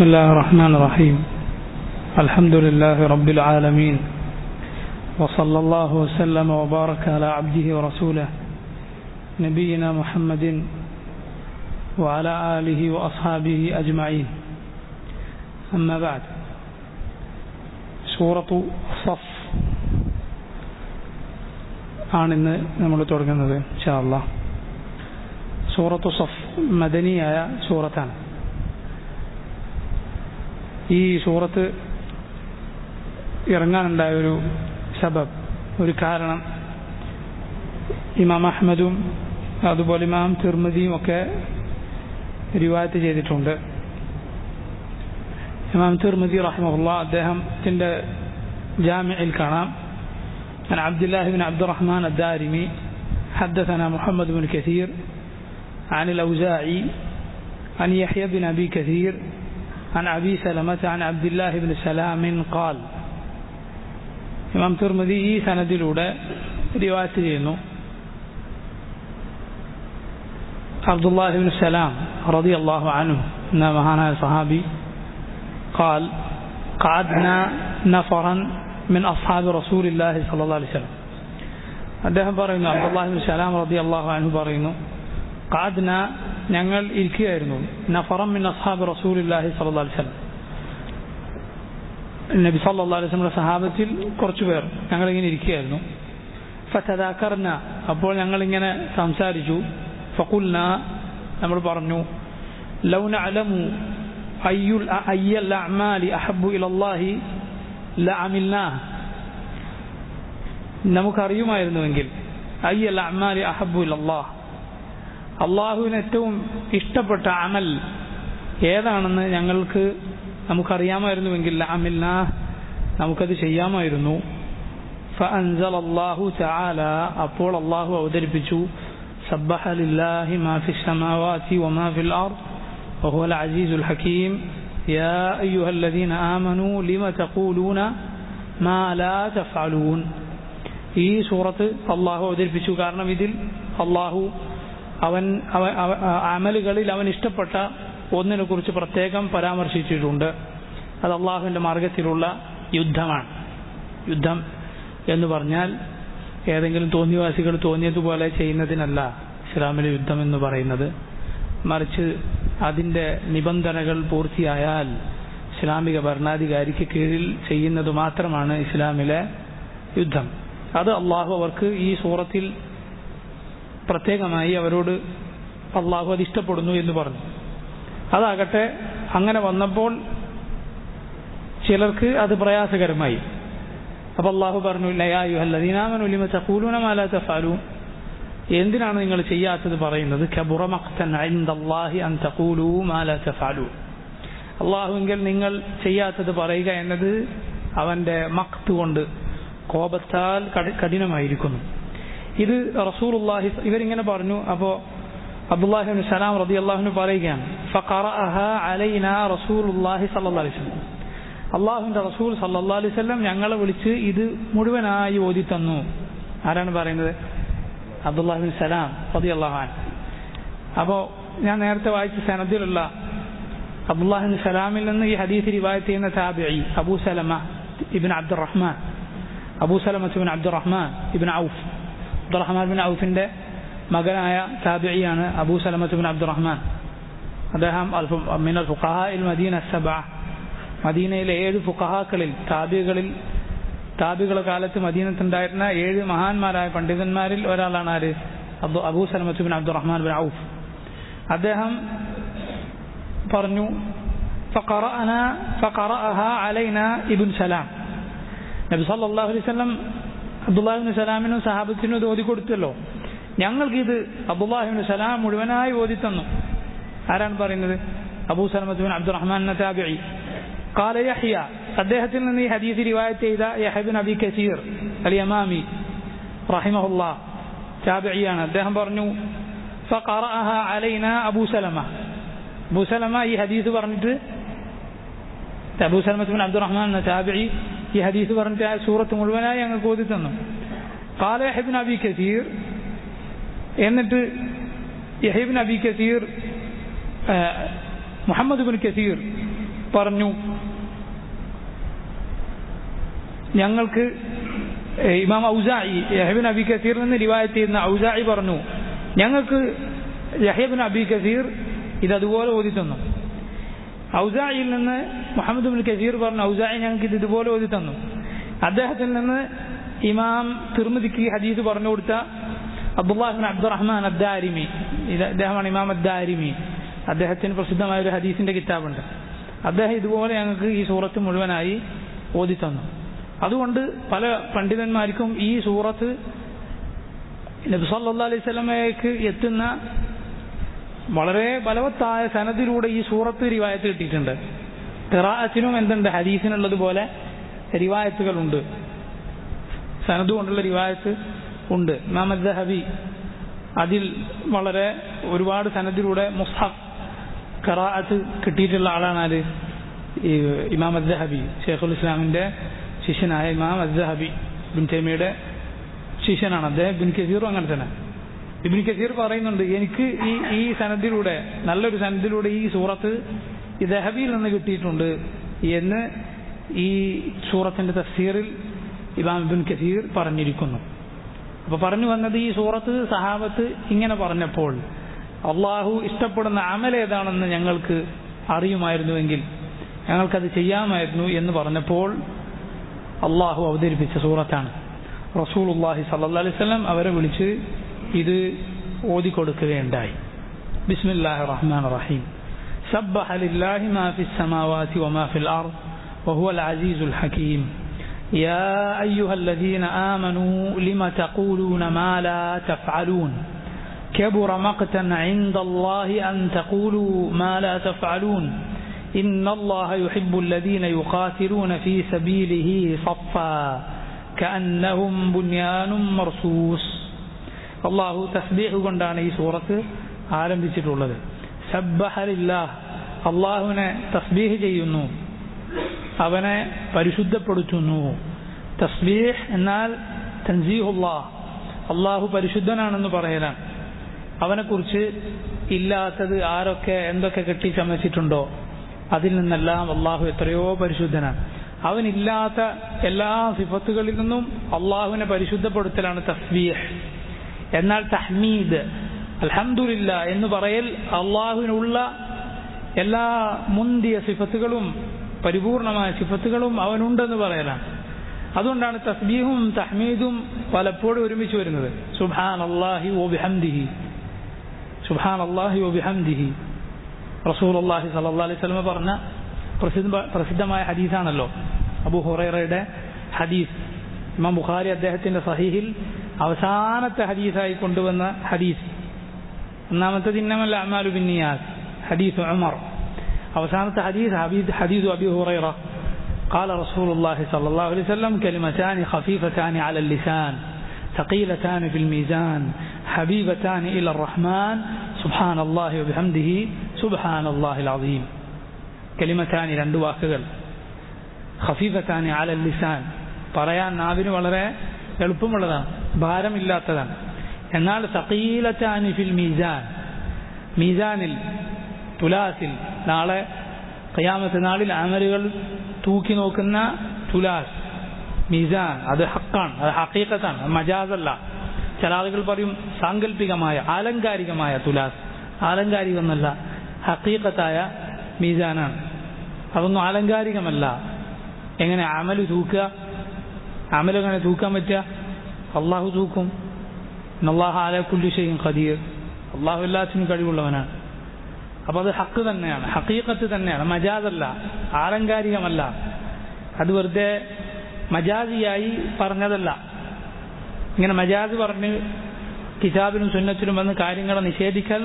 بسم الله الرحمن الرحيم الحمد لله رب العالمين وصلى الله وسلم وبارك على عبده ورسوله نبينا محمد وعلى آله وأصحابه أجمعين أما بعد سورة الصف ആണിന്ന് നമ്മൾ തുടങ്ങുന്നത് ഇൻഷാല്ല സൂറത്തു സഫ് മദനിയായ സൂറത്താണ് ഈ സൂറത്ത് ഇറങ്ങാനുണ്ടായ ഒരു സബബ് ഒരു കാരണം ഇമാം അഹമ്മദും അതുപോലെ ഇമാം തിർമതിയും ഒക്കെ റിവായത്ത് ചെയ്തിട്ടുണ്ട് ഇമാം തിർമതി റഹ്മുള്ള അദ്ദേഹത്തിൻ്റെ ജാമ്യയിൽ കാണാം عن عبد الله بن عبد الرحمن الدارمي حدثنا محمد بن كثير عن الأوزاعي عن يحيى بن أبي كثير عن أبي سلمة عن عبد الله بن سلام قال ഇമാം തുർമതി ഈ സനദിലൂടെ റിവായത്ത് ചെയ്യുന്നു അബ്ദുല്ലാഹിബിൻ സലാം റതി അള്ളാഹു അനു എന്ന മഹാനായ സഹാബി قال قعدنا نفرا من أصحاب رسول الله صلى الله عليه وسلم അദ്ദേഹം പറയുന്നു അബ്ദുല്ലാഹിബിൻ സലാം റതി അള്ളാഹു അനു പറയുന്നു ഖാദ്ന ഞങ്ങൾ ഇരിക്കുകയായിരുന്നു നഫറം മിൻ അസ്ഹാബ് റസൂലില്ലാഹി സല്ലല്ലാഹു അലൈഹി വസല്ലം നബി സല്ലല്ലാഹു അലൈഹി വസല്ലം സഹാബത്തിൽ കുറച്ചു പേർ ഞങ്ങൾ ഇങ്ങനെ ഇരിക്കുകയായിരുന്നു ഫതദാക്കർന അപ്പോൾ ഞങ്ങൾ ഇങ്ങനെ സംസാരിച്ചു ഫഖുൽന നമ്മൾ പറഞ്ഞു ലൗ നഅലമു അയ്യുൽ അയ്യൽ അഅമാലി അഹബ്ബു ഇലല്ലാഹി ലഅമിൽനാഹ് നമുക്കറിയുമായിരുന്നുവെങ്കിൽ അയ്യൽ അഅമാലി അഹബ്ബു ഇലല്ലാഹ് അള്ളാഹുവിന് ഏറ്റവും ഇഷ്ടപ്പെട്ട അമൽ ഏതാണെന്ന് ഞങ്ങൾക്ക് നമുക്കറിയാമായിരുന്നുവെങ്കിൽ അമിൽന നമുക്കത് ചെയ്യാമായിരുന്നു فأنزل الله تعالى അപ്പോൾ അള്ളാഹു അവതരിപ്പിച്ചു سبح لله ما في السماوات وما في الأرض وهو العزيز الحكيم يا أيها الذين آمنوا لم تقولون ما لا تفعلون ഈ സൂറത്ത് അള്ളാഹു അവതരിപ്പിച്ചു കാരണം ഇതിൽ അള്ളാഹു അവൻ അമലുകളിൽ അവൻ ഇഷ്ടപ്പെട്ട ഒന്നിനെ കുറിച്ച് പ്രത്യേകം പരാമർശിച്ചിട്ടുണ്ട് അത് അള്ളാഹുവിൻ്റെ മാർഗത്തിലുള്ള യുദ്ധമാണ് യുദ്ധം എന്ന് പറഞ്ഞാൽ ഏതെങ്കിലും തോന്നിവാസികൾ തോന്നിയതുപോലെ ചെയ്യുന്നതിനല്ല ഇസ്ലാമിലെ യുദ്ധം എന്ന് പറയുന്നത് മറിച്ച് അതിൻ്റെ നിബന്ധനകൾ പൂർത്തിയായാൽ ഇസ്ലാമിക ഭരണാധികാരിക്ക് കീഴിൽ ചെയ്യുന്നത് മാത്രമാണ് ഇസ്ലാമിലെ യുദ്ധം അത് അള്ളാഹു അവർക്ക് ഈ സൂറത്തിൽ പ്രത്യേകമായി അവരോട് അള്ളാഹു അത് ഇഷ്ടപ്പെടുന്നു എന്ന് പറഞ്ഞു അതാകട്ടെ അങ്ങനെ വന്നപ്പോൾ ചിലർക്ക് അത് പ്രയാസകരമായി അപ്പൊ അള്ളാഹു പറഞ്ഞു ലയായുഹല്ലദീനാമനുലിമ ചക്കൂലൂന മാലാ തഫാലു എന്തിനാണ് നിങ്ങൾ ചെയ്യാത്തത് പറയുന്നത് അള്ളാഹുവിൽ നിങ്ങൾ ചെയ്യാത്തത് പറയുക എന്നത് അവന്റെ മക്ത് കൊണ്ട് കോപത്താൽ കഠിനമായിരിക്കുന്നു ഇത് റസൂൽ ഇവരിങ്ങനെ പറഞ്ഞു അപ്പോ അബ്ദുല്ലാഹിബിൻ സലാം റതി അള്ളാഹുവിന് പറയുകയാണ് അള്ളാഹുവിന്റെ റസൂൽ സല്ലാ അലൈഹി സ്വലം ഞങ്ങളെ വിളിച്ച് ഇത് മുഴുവനായി ഓതി തന്നു ആരാണ് പറയുന്നത് അബ്ദുല്ലാഹിബിൻ സലാം റതി അള്ളാഹാൻ അപ്പോ ഞാൻ നേരത്തെ വായിച്ച സനദിലുള്ള അബ്ദുല്ലാഹിബിൻ സലാമിൽ നിന്ന് ഈ ഹദീസ് റിവായത്ത് ചെയ്യുന്ന താബിഇ Abu Salama ibn Abdurrahman Abu Salama ibn Abdurrahman ibn Auf Abdurrahman bin ഔഫിന്റെ മകനായ താബിയാണ് അബൂ സലമത്ത് ബിൻ അബ്ദുറഹ്മാൻ അദ്ദേഹം മിനൽ ഫുഖഹ ഇൽ മദീന സബ മദീനയിലെ ഏഴ് ഫുഖഹാക്കളിൽ താബികളിൽ താബികളുടെ കാലത്ത് മദീനത്തുണ്ടായിരുന്ന ഏഴ് മഹാന്മാരായ പണ്ഡിതന്മാരിൽ ഒരാളാണ് ആര് Abdu Abu Salamat bin Abdurrahman bin Auf അദ്ദേഹം പറഞ്ഞു فقرأنا فقرأها علينا ابن سلام നബി സല്ലല്ലാഹു അലൈഹി വസല്ലം അബ്ദുല്ലാഹിബ്നു സലാമിനും സഹാബത്തിനും ഇത് ഓതി കൊടുത്തല്ലോ ഞങ്ങൾക്ക് ഇത് അബ്ദുല്ലാഹിബിൻ സലാം മുഴുവനായി ഓതി തന്നു ആരാണ് പറയുന്നത് അബൂ സലമത്തുബിൻ അബ്ദുറഹ്മാൻ താബിഇ قال يحيى അദ്ദേഹത്തിൽ നിന്ന് ഈ ഹദീസ് റിവായത്ത് ചെയ്ത യഹബിൻ അബി കസീർ അൽ യമാമി റഹിമഹുല്ലാ താബിഇയാണ് അദ്ദേഹം പറഞ്ഞു فقرأها علينا أبو سلمة أبو سلمة ഈ ഹദീസ് പറഞ്ഞിട്ട് അബൂ സലമത്ത് ബിൻ അബ്ദുറഹ്മാൻ എന്ന താബിഇ ഈ ഹദീസ് പറഞ്ഞിട്ട് ആ സൂറത്ത് മുഴുവനായി ഞങ്ങൾക്ക് ഓതി തന്നു قال يحيى بن أبي كثير എന്നിട്ട് യഹീബിൻ അബി കസീർ മുഹമ്മദ് ബിൻ കസീർ പറഞ്ഞു ഞങ്ങൾക്ക് ഏഹ്, ഇമാം ഔസായി യഹബിൻ അബി കസീറിൽ നിന്ന് റിവായത്ത് ചെയ്യുന്ന ഔസായി പറഞ്ഞു ഞങ്ങൾക്ക് യഹബിൻ അബി കസീർ ഇത് അതുപോലെ ഓതി തന്നു ഔസായിയിൽ നിന്ന് മുഹമ്മദ് ബിൻ കസീർ പറഞ്ഞു ഔസായി ഞങ്ങൾക്ക് ഇത് ഇതുപോലെ ഓതി തന്നു അദ്ദേഹത്തിൽ നിന്ന് ഇമാം തിർമിദിക്ക് ഹദീസ് പറഞ്ഞു കൊടുത്ത അബ്ദുല്ലാഹിബിൻ അബ്ദുറഹ്മാൻ അദ്ദാരിമി ഇത് അദ്ദേഹമാണ് ഇമാം അദ്ദാരിമി അദ്ദേഹത്തിന് പ്രസിദ്ധമായ ഒരു ഹദീസിന്റെ കിതാബുണ്ട് അദ്ദേഹം ഇതുപോലെ ഞങ്ങൾക്ക് ഈ സൂറത്ത് മുഴുവനായി ഓതി തന്നു അതുകൊണ്ട് പല പണ്ഡിതന്മാർക്കും ഈ സൂറത്ത് നബി സല്ലല്ലാഹു അലൈഹി സ്വലമയ്ക്ക് എത്തുന്ന വളരെ ബലവത്തായ സനദിലൂടെ ഈ സൂറത്ത് റിവായത്ത് കിട്ടിയിട്ടുണ്ട് ഖിറാഅത്തിനും എന്തുണ്ട് ഹദീസിനുള്ളതുപോലെ റിവായത്തുകളുണ്ട് സനദ് കൊണ്ടുള്ള റിവായത്ത് ഉണ്ട് ഇമാം അദ്ദഹബി അതിൽ വളരെ ഒരുപാട് സനദിലൂടെ മുസ്ഹഫ് ഖറാഅത്ത് കിട്ടിയിട്ടുള്ള ആളാണ് ആര് ഈ ഇമാം അദ്ദഹബി ഷെയ്ഖുൽ ഇസ്ലാമിന്റെ ശിഷ്യനായ ഇമാം അദ്ദഹബി ബിൻ തൈമിയുടെ ശിഷ്യനാണ് അദ്ദേഹം ബിൻ കസീറും അങ്ങനെ തന്നെ ഇബിൻ കസീർ പറയുന്നുണ്ട് എനിക്ക് ഈ ഈ സനദിലൂടെ നല്ലൊരു സനദിലൂടെ ഈ സൂറത്ത് ഈ ദഹബിയിൽ നിന്ന് കിട്ടിയിട്ടുണ്ട് എന്ന് ഈ സൂറത്തിന്റെ തഫ്സീറിൽ ഇമാം ഇബിൻ കസീർ പറഞ്ഞിരിക്കുന്നു അപ്പൊ പറഞ്ഞു വന്നത് ഈ സൂറത്ത് സഹാബത്ത് ഇങ്ങനെ പറഞ്ഞപ്പോൾ അള്ളാഹു ഇഷ്ടപ്പെടുന്ന അമൽ ഏതാണെന്ന് ഞങ്ങൾക്ക് അറിയുമായിരുന്നുവെങ്കിൽ ഞങ്ങൾക്കത് ചെയ്യാമായിരുന്നു എന്ന് പറഞ്ഞപ്പോൾ അള്ളാഹു അവതരിപ്പിച്ച സൂറത്താണ് റസൂലുള്ളാഹി സല്ലല്ലാഹു അലൈഹി വസല്ലം അവരെ വിളിച്ച് ഇത് ഓതിക്കൊടുക്കുകയുണ്ടായി ബിസ്മില്ലാഹിർ റഹ്മാനിർ റഹീം سبح لله ما في السماوات وما في الأرض وهو العزيز الحكيم يا أيها الذين آمنوا لم تقولون ما لا تفعلون كبر مقتا عند الله أن تقولوا ما لا تفعلون إن الله يحب الذين يقاتلون في سبيله صفا كأنهم بنيان مرصوص അള്ളാഹു തസ്ബീഹ് കൊണ്ടാണ് ഈ സൂറത്ത് ആരംഭിച്ചിട്ടുള്ളത് സബ്ബഹലില്ലാഹ് അള്ളാഹുവിനെ തസ്ബീഹ് ചെയ്യുന്നു അവനെ പരിശുദ്ധപ്പെടുത്തുന്നു തസ്ബീഹ് എന്നാൽ തൻസീഹുല്ലാഹ് അള്ളാഹു പരിശുദ്ധനാണെന്ന് പറയലാണ് അവനെക്കുറിച്ച് ഇല്ലാത്തത് ആരൊക്കെ എന്തൊക്കെ കെട്ടിച്ചമച്ചിട്ടുണ്ടോ അതിൽ നിന്നെല്ലാം അള്ളാഹു എത്രയോ പരിശുദ്ധനാണ് അവനില്ലാത്ത എല്ലാ സിഫത്തുകളിൽ നിന്നും അള്ളാഹുവിനെ പരിശുദ്ധപ്പെടുത്തലാണ് തസ്ബീഹ് എന്നാൽ തഹ്മീദ് അൽഹംദുലില്ല എന്ന് പറയൽ അള്ളാഹുവിനുള്ള എല്ലാ മുന്തിയ സിഫത്തുകളും പരിപൂർണമായ സിഫത്തുകളും അവനുണ്ടെന്ന് പറയലാണ് അതുകൊണ്ടാണ് തസ്ബീഹും തഹ്മീദും പലപ്പോഴും ഒരുമിച്ച് വരുന്നത് സുബാൻ അള്ളാഹി ഓ ബിഹംദിഹി സുബാൻ അള്ളാഹി ഓ ബിഹംദിഹി റസൂൽ അള്ളാഹി സല്ലാ അലൈഹി സ്വലമ പറഞ്ഞ പ്രസിദ്ധ പ്രസിദ്ധമായ ഹദീസാണല്ലോ അബു ഹുറൈറയുടെ ഹദീസ് ഇമാം ബുഖാരി അദ്ദേഹത്തിന്റെ സഹീഹിൽ അവസാനത്തെ ഹദീസായി കൊണ്ടുവന്ന ഹദീസ് ഒന്നാമത്തത് ഇന്നമല്ല അമാലു ബിന്നിയാസ് ഹദീസ് ഉമർ അവസാനത്തെ ഹദീസ് ഹബീദ് ഹദീസ് അബി ഹുറൈറ قال رسول الله صلى الله عليه وسلم كلمتان خفيفتان على اللسان ثقيلتان في الميزان حبيبتان إلى الرحمن سبحان الله وبحمده سبحان الله العظيم كلمتان രണ്ട് വാക്കുകൾ ഖഫീഫത്താനി അല ലിസാൻ പറയാൻ നാവിന് വളരെ എളുപ്പമുള്ളതാണ് ഭാരമില്ലാത്തതാണ് എന്നാൽ സഖീലത്താനി ഫിൽ മീസാൻ മീസാനിൽ തുലാസിൽ നാളെ ഖിയാമത്ത് നാളിൽ അമലുകൾ തൂക്കി നോക്കുന്ന തുലാസ് മീസാൻ അത് ഹക്കാണ് അത് ഹക്കീക്കത്താണ് അത് മജാസല്ല ചില ആളുകൾ പറയും സാങ്കല്പികമായ ആലങ്കാരികമായ തുലാസ് ആലങ്കാരികമൊന്നല്ല ഹക്കീക്കത്തായ മീസാനാണ് അതൊന്നും ആലങ്കാരികമല്ല എങ്ങനെ അമല് തൂക്കുക അമൽ എങ്ങനെ തൂക്കാൻ പറ്റുക അള്ളാഹു തൂക്കും അള്ളാഹു ആലക്കുല്ലി ചെയ്യും ഖദീർ അള്ളാഹു എല്ലാത്തിനും കഴിവുള്ളവനാണ് അപ്പൊ അത് ഹക്ക് തന്നെയാണ് ഹക്കീക്കത്ത് തന്നെയാണ് മജാദല്ല ആലങ്കാരികമല്ല അത് വെറുതെ മജാദിയായി പറഞ്ഞതല്ല ഇങ്ങനെ മജാദ് പറഞ്ഞ് കിതാബിനും സുന്നത്തിനും വന്ന് കാര്യങ്ങളെ നിഷേധിക്കൽ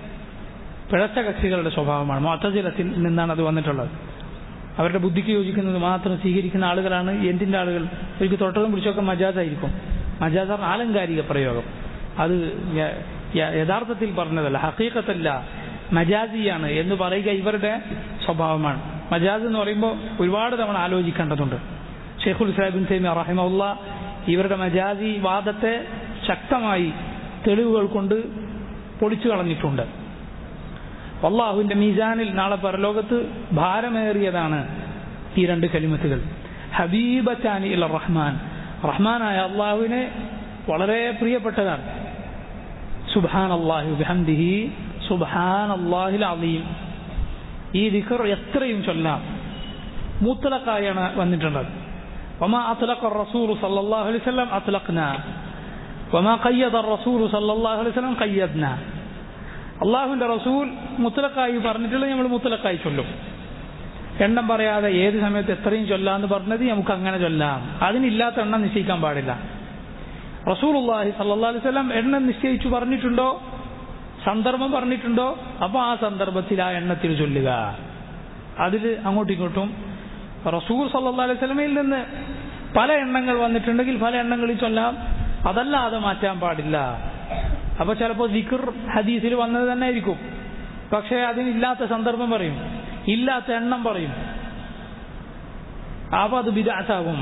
പിഴച്ച കക്ഷികളുടെ സ്വഭാവമാണ് മൊത്തജിലത്തിൽ നിന്നാണ് അത് വന്നിട്ടുള്ളത് അവരുടെ ബുദ്ധിക്ക് യോജിക്കുന്നത് മാത്രം സ്വീകരിക്കുന്ന ആളുകളാണ് എന്തിൻ്റെ ആളുകൾ ഒരിക്കൽ തൊട്ടതും പിടിച്ചൊക്കെ മജാസായിരിക്കും മജാസ് പറഞ്ഞ ആലങ്കാരിക പ്രയോഗം അത് യഥാർത്ഥത്തിൽ പറഞ്ഞതല്ല ഹക്കീക്കത്തല്ല മജാസിയാണ് എന്ന് പറയുക ഇവരുടെ സ്വഭാവമാണ് മജാസ് എന്ന് പറയുമ്പോൾ ഒരുപാട് തവണ ആലോചിക്കേണ്ടതുണ്ട് ഷെയ്ഖുൽ സാഹിബിൻ സൈമി റഹിമുള്ള ഇവരുടെ മജാസി വാദത്തെ ശക്തമായി തെളിവുകൾ കൊണ്ട് പൊളിച്ചു കളഞ്ഞിട്ടുണ്ട് അള്ളാഹുവിന്റെ മീസാനിൽ നാളെ പരലോകത്ത് ഭാരമേറിയതാണ് ഈ രണ്ട് കലിമത്തുകൾ ഹബീബത്താനി ഇല റഹ്മാൻ റഹ്മാനായ അള്ളാഹുവിനെ വളരെ പ്രിയപ്പെട്ടതാണ് സുബാൻ അള്ളാഹു ബിഹംദിഹി സുബാൻ അള്ളാഹിൽ അലീം ഈ ദിഖർ എത്രയും ചൊല്ലാം മുത്തലക്കായാണ് വന്നിട്ടുള്ളത് وما أطلق الرسول صلى الله عليه وسلم أطلقنا وما قيد الرسول صلى الله عليه وسلم قيدنا അള്ളാഹുവിന്റെ റസൂൽ മുത്തലക്കായി പറഞ്ഞിട്ടുള്ളത് നമ്മൾ മുത്തലക്കായി ചൊല്ലും എണ്ണം പറയാതെ ഏത് സമയത്ത് എത്രയും ചൊല്ലാന്ന് പറഞ്ഞത് നമുക്ക് അങ്ങനെ ചൊല്ലാം അതിനില്ലാത്ത എണ്ണം നിശ്ചയിക്കാൻ പാടില്ല റസൂലുള്ളാഹി സല്ലല്ലാഹു അലൈഹി വസല്ലം എണ്ണം നിശ്ചയിച്ചു പറഞ്ഞിട്ടുണ്ടോ സന്ദർഭം പറഞ്ഞിട്ടുണ്ടോ അപ്പോൾ ആ സന്ദർഭത്തിൽ ആ എണ്ണത്തിൽ ചൊല്ലുക അതിൽ അങ്ങോട്ടും ഇങ്ങോട്ടും റസൂൽ സല്ലല്ലാഹു അലൈഹി വസല്ലമയിൽ നിന്ന് പല എണ്ണങ്ങൾ വന്നിട്ടുണ്ടെങ്കിൽ പല എണ്ണങ്ങളിൽ ചൊല്ലാം അതല്ലാതെ മാറ്റാൻ പാടില്ല അപ്പൊ ചിലപ്പോൾ ദിക്ർ ഹദീസിൽ വന്നത് തന്നെ ആയിരിക്കും പക്ഷേ അതിനില്ലാത്ത സന്ദർഭം പറയും ഇല്ലാത്ത എണ്ണം പറയും അപ്പൊ അത് ബിദാത്താകും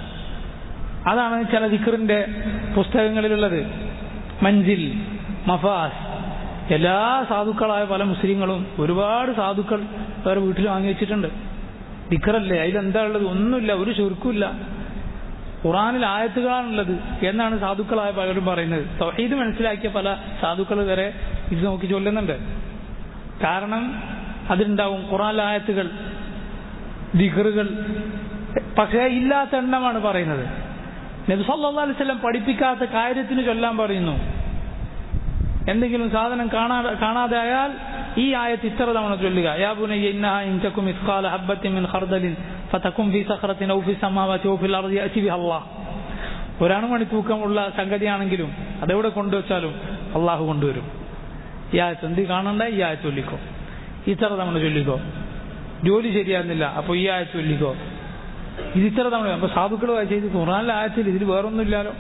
അതാണ് ചില ദിക്റിന്റെ പുസ്തകങ്ങളിലുള്ളത് മഞ്ചിൽ മഫാസ് എല്ലാ സാധുക്കളായ പല മുസ്ലിങ്ങളും ഒരുപാട് സാധുക്കൾ വേറെ വീട്ടിൽ വാങ്ങി വെച്ചിട്ടുണ്ട് ദിക്കറല്ലേ അതിലെന്താ ഉള്ളത് ഒന്നുമില്ല ഒരു ചുരുക്കുമില്ല ഖുറാനിൽ ആയത്തുകളാണുള്ളത് എന്നാണ് സാധുക്കളായ പലരും പറയുന്നത് തൗഹീദ് മനസ്സിലാക്കിയ പല സാധുക്കൾ വരെ ഇത് നോക്കി ചൊല്ലുന്നുണ്ട് കാരണം അതിലുണ്ടാവും ഖുറാനിലെ ആയത്തുകൾ ദിഖറുകൾ പക്ഷേ ഇല്ലാത്ത എണ്ണമാണ് പറയുന്നത് നബി സല്ലല്ലാഹു അലൈഹി വസല്ലം പഠിപ്പിക്കാത്ത കാര്യത്തിന് ചൊല്ലാൻ പറയുന്നു എന്തെങ്കിലും സാധനം കാണാതെ കാണാതെ ആയാൽ ഈ ആയത്ത് ഇത്ര തവണ ചൊല്ലുക യാ ബുനയ്യ ഇന്നഹ ഇൻ തകും മിസ്ഖാല ഹബ്ബത്തിൻ മിൻ ഖർദലിൻ ഫതകും ഫീ സഖറത്തിൻ ഔ ഫീ സമാവാതി ഔ ഫിൽ അർദി യഅതി ബിഹ അല്ലാഹ് ഒരാണ് മണി തൂക്കമുള്ള സംഗതിയാണെങ്കിലും അതെവിടെ കൊണ്ടുവച്ചാലും അള്ളാഹു കൊണ്ടുവരും ഈ ആയത്ത് എന്ത് കാണണ്ട ഈ ആയത്ത് ചൊല്ലിക്കോ ഇത്ര തവണ ചൊല്ലിക്കോ ജോലി ശരിയാകുന്നില്ല അപ്പോൾ ഈ ആയത്ത് ചൊല്ലിക്കോ ഇത് ഇത്ര തവണ അപ്പൊ സാധുക്കൾ ചെയ്ത് ഖുറാനിലെ ആയത്തിൽ ഇതിൽ വേറൊന്നുമില്ലല്ലോ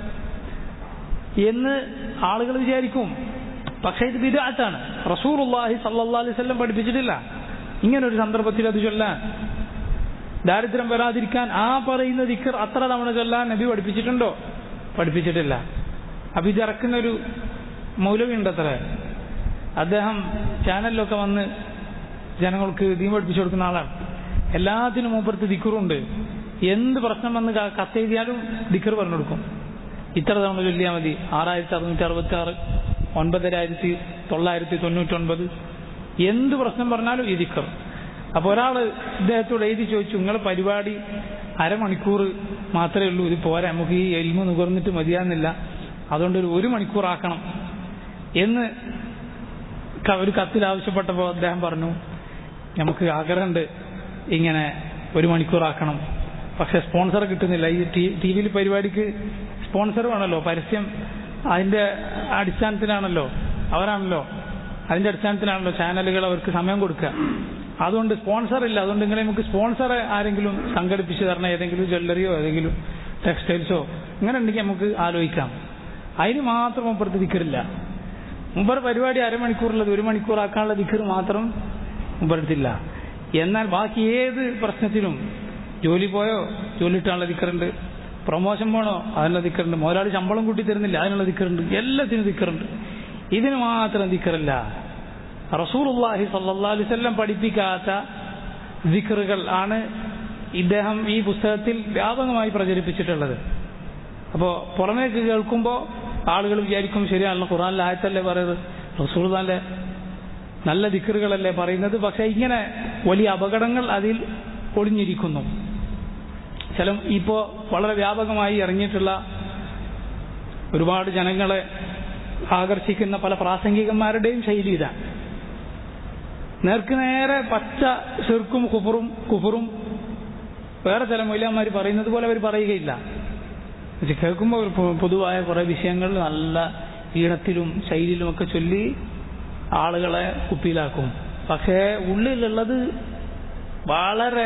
എന്ന് ആളുകൾ വിചാരിക്കും പക്ഷേ ഇത് ബിദാത്താണ് റസൂലുള്ളാഹി സല്ലല്ലാഹു അലൈഹി വസല്ലം പഠിപ്പിച്ചിട്ടില്ല ഇങ്ങനെ ഒരു സന്ദർഭത്തിൽ അത് ചൊല്ലാൻ ദാരിദ്ര്യം വരാതിരിക്കാൻ ആ പറയുന്ന ദിക്കർ അത്ര തവണ ചൊല്ലാൻ നബി പഠിപ്പിച്ചിട്ടുണ്ടോ പഠിപ്പിച്ചിട്ടില്ല അപ്പൊ ഇത് ഇറക്കുന്ന ഒരു മൗലവി ഉണ്ട് അത്ര അദ്ദേഹം ചാനലിലൊക്കെ വന്ന് ജനങ്ങൾക്ക് ദീൻ പഠിപ്പിച്ചു കൊടുക്കുന്ന ആളാണ് എല്ലാത്തിനും മൂപ്പുറത്ത് ദിക്കറുണ്ട് എന്ത് പ്രശ്നം വന്ന് ക- കത്തെഴുതിയാലും ദിക്കർ പറഞ്ഞു കൊടുക്കും ഇത്ര തവണ ചൊല്ലിയാൽ മതി ആറായിരത്തി അറുന്നൂറ്റി അറുപത്തി ആറ് ഒൻപതിനായിരത്തി തൊള്ളായിരത്തി തൊണ്ണൂറ്റൊൻപത് എന്ത് പ്രശ്നം പറഞ്ഞാലും ഈ ദിക്കർ അപ്പൊ ഒരാൾ ഇദ്ദേഹത്തോട് എഴുതി ചോദിച്ചു നിങ്ങളെ പരിപാടി അരമണിക്കൂർ മാത്രമേ ഉള്ളൂ ഇത് പോരാ നമുക്ക് ഈ എൽമ നുകർന്നിട്ട് മതിയാകുന്നില്ല അതുകൊണ്ട് ഒരു ഒരു മണിക്കൂർ ആക്കണം എന്ന് ക- ഒരു കത്തിൽ ആവശ്യപ്പെട്ടപ്പോൾ അദ്ദേഹം പറഞ്ഞു നമുക്ക് ആഗ്രഹമുണ്ട് ഇങ്ങനെ ഒരു മണിക്കൂർ ആക്കണം പക്ഷെ സ്പോൺസർ കിട്ടുന്നില്ല ഈ ടി വിയിൽ പരിപാടിക്ക് സ്പോൺസർ വേണമല്ലോ പരസ്യം അതിന്റെ അടിസ്ഥാനത്തിലാണല്ലോ അവരാണല്ലോ അതിന്റെ അടിസ്ഥാനത്തിലാണല്ലോ ചാനലുകൾ അവർക്ക് സമയം കൊടുക്കുക അതുകൊണ്ട് സ്പോൺസർ ഇല്ല അതുകൊണ്ട് ഇങ്ങനെ നമുക്ക് സ്പോൺസർ ആരെങ്കിലും സംഘടിപ്പിച്ച് തരണം ഏതെങ്കിലും ജ്വല്ലറിയോ ഏതെങ്കിലും ടെക്സ്റ്റൈൽസോ ഇങ്ങനെ ഉണ്ടെങ്കിൽ നമുക്ക് ആലോചിക്കാം അതിന് മാത്രം മുമ്പ് ദിക്കറില്ല മുമ്പർ പരിപാടി അരമണിക്കൂറുള്ളത് ഒരു മണിക്കൂറാക്കാനുള്ള ദിക്കർ മാത്രം മുമ്പെടുത്തില്ല എന്നാൽ ബാക്കി ഏത് പ്രശ്നത്തിനും ജോലി പോയോ ജോലി ഇട്ടാനുള്ള ദിക്കറുണ്ട് പ്രൊമോഷൻ പോണോ അതിനുള്ള ദിക്കറുണ്ട് മുതലാളി ശമ്പളം കൂട്ടി തരുന്നില്ല അതിനുള്ള ദിക്കറുണ്ട് എല്ലാത്തിനും ദിക്കറുണ്ട് ഇതിന് മാത്രം ദിക്കറില്ല റസൂലുള്ളാഹി സല്ലല്ലാഹു അലൈഹി വസല്ലം പഠിപ്പിക്കാത്ത ദിക്കറുകൾ ആണ് ഇദ്ദേഹം ഈ പുസ്തകത്തിൽ വ്യാപകമായി പ്രചരിപ്പിച്ചിട്ടുള്ളത് അപ്പോൾ പുറമേക്ക് കേൾക്കുമ്പോൾ ആളുകൾ വിചാരിക്കും ശരിയാണല്ലോ ഖുറാനിലെ ആയത്തല്ലേ പറയുന്നത് റസൂൽദാന്റെ നല്ല ദിക്കറുകളല്ലേ പറയുന്നത് പക്ഷെ ഇങ്ങനെ വലിയ അപകടങ്ങൾ അതിൽ ഒളിഞ്ഞിരിക്കുന്നു ചില ഇപ്പോൾ വളരെ വ്യാപകമായി ഇറങ്ങിയിട്ടുള്ള ഒരുപാട് ജനങ്ങളെ ആകർഷിക്കുന്ന പല പ്രാസംഗികന്മാരുടെയും ശൈലി ഇതാണ് നേർക്ക് നേരെ പച്ച ചെറുക്കും കുഫറും കുഫറും വേറെ ചില മൊയ്ലാന്മാർ പറയുന്നത് പോലെ അവർ പറയുകയില്ല പക്ഷെ കേൾക്കുമ്പോൾ ഒരു പൊ- പൊതുവായ കുറേ വിഷയങ്ങൾ നല്ല ഈണത്തിലും ശൈലിയിലുമൊക്കെ ചൊല്ലി ആളുകളെ കുപ്പിയിലാക്കും പക്ഷേ ഉള്ളിലുള്ളത് വളരെ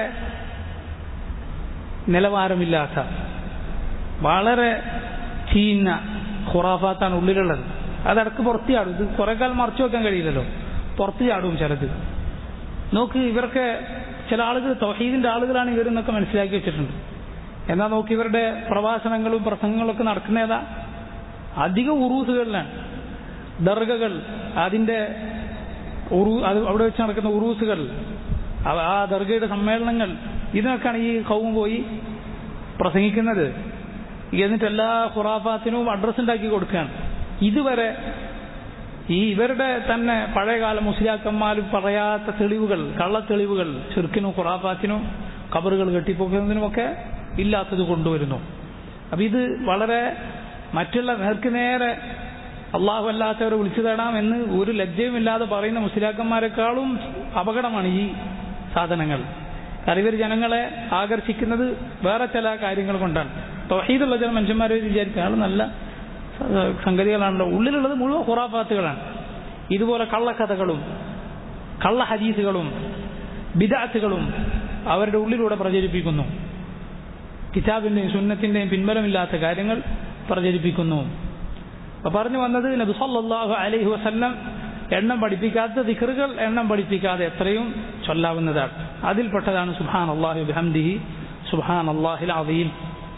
നിലവാരമില്ലാത്ത വളരെ ചീഞ്ഞ ഖുറാഫാത്താണ് ഉള്ളിലുള്ളത് അതിടക്ക് പുറത്ത് ചാടും ഇത് കുറെ കാലം മറച്ചു വെക്കാൻ കഴിയില്ലല്ലോ പുറത്ത് ചാടും ചിലത് നോക്ക് ഇവരൊക്കെ ചില ആളുകൾ തൗഹീദിന്റെ ആളുകളാണ് ഇവരെന്നൊക്കെ മനസ്സിലാക്കി വെച്ചിട്ടുണ്ട് എന്നാൽ നോക്കി ഇവരുടെ പ്രഭാഷണങ്ങളും പ്രസംഗങ്ങളൊക്കെ നടക്കുന്ന ഏതാ അധിക ഉറൂസുകളിലാണ് ദർഗകൾ അതിന്റെ ഉറൂ അത് അവിടെ വെച്ച് നടക്കുന്ന ഉറൂസുകൾ അവ- ആ ദർഗയുടെ സമ്മേളനങ്ങൾ ഇതിനൊക്കെയാണ് ഈ കൗമ പോയി പ്രസംഗിക്കുന്നത് എന്നിട്ട് എല്ലാ ഖുറാഫാത്തിനും അഡ്രസ്സ് ഉണ്ടാക്കി കൊടുക്കുകയാണ് ഇതുവരെ ഈ ഇവരുടെ തന്നെ പഴയകാല മുസ്ലിയാക്കന്മാരും പറയാത്ത തെളിവുകൾ കള്ള തെളിവുകൾ ചെറുക്കിനും ഖുറാഫാത്തിനും കബറുകൾ കെട്ടിപ്പൊക്കുന്നതിനുമൊക്കെ ഇല്ലാത്തത് കൊണ്ടുവരുന്നു അപ്പൊ ഇത് വളരെ മറ്റുള്ള നേർക്ക് നേരെ അള്ളാഹു അല്ലാത്തവരെ വിളിച്ചു തേടാം എന്ന് ഒരു ലജ്ജയുമില്ലാതെ പറയുന്ന മുസ്ലിയാക്കന്മാരെക്കാളും അപകടമാണ് ഈ സാധനങ്ങൾ കാരണം ഇവർ ജനങ്ങളെ ആകർഷിക്കുന്നത് വേറെ ചില കാര്യങ്ങൾ കൊണ്ടാണ് തൊഹീദുള്ള ചില മനുഷ്യന്മാരെ വിചാരിക്കുക ആൾ നല്ല ഏഹ്, സംഗതികളാണല്ലോ ഉള്ളിലുള്ളത് മുഴുവൻ ഖുറാഫാത്തുകളാണ് ഇതുപോലെ കള്ളക്കഥകളും കള്ള ഹദീസുകളും ബിദാത്തുകളും അവരുടെ ഉള്ളിലൂടെ പ്രചരിപ്പിക്കുന്നു കിതാബിന്റെയും സുന്നത്തിന്റെയും പിൻബലമില്ലാത്ത കാര്യങ്ങൾ പ്രചരിപ്പിക്കുന്നു അപ്പൊ പറഞ്ഞു വന്നത് നബി സല്ലല്ലാഹു അലൈഹി വസല്ലം എണ്ണം പഠിപ്പിക്കാത്ത ദിക്റുകൾ എണ്ണം പഠിപ്പിക്കാതെ എത്രയും ചൊല്ലാവുന്നതാണ് അതിൽപ്പെട്ടതാണ് സുഹാൻ അള്ളാഹു ബിഹംദിഹി സുഹാൻ അള്ളാഹിൽ അദീം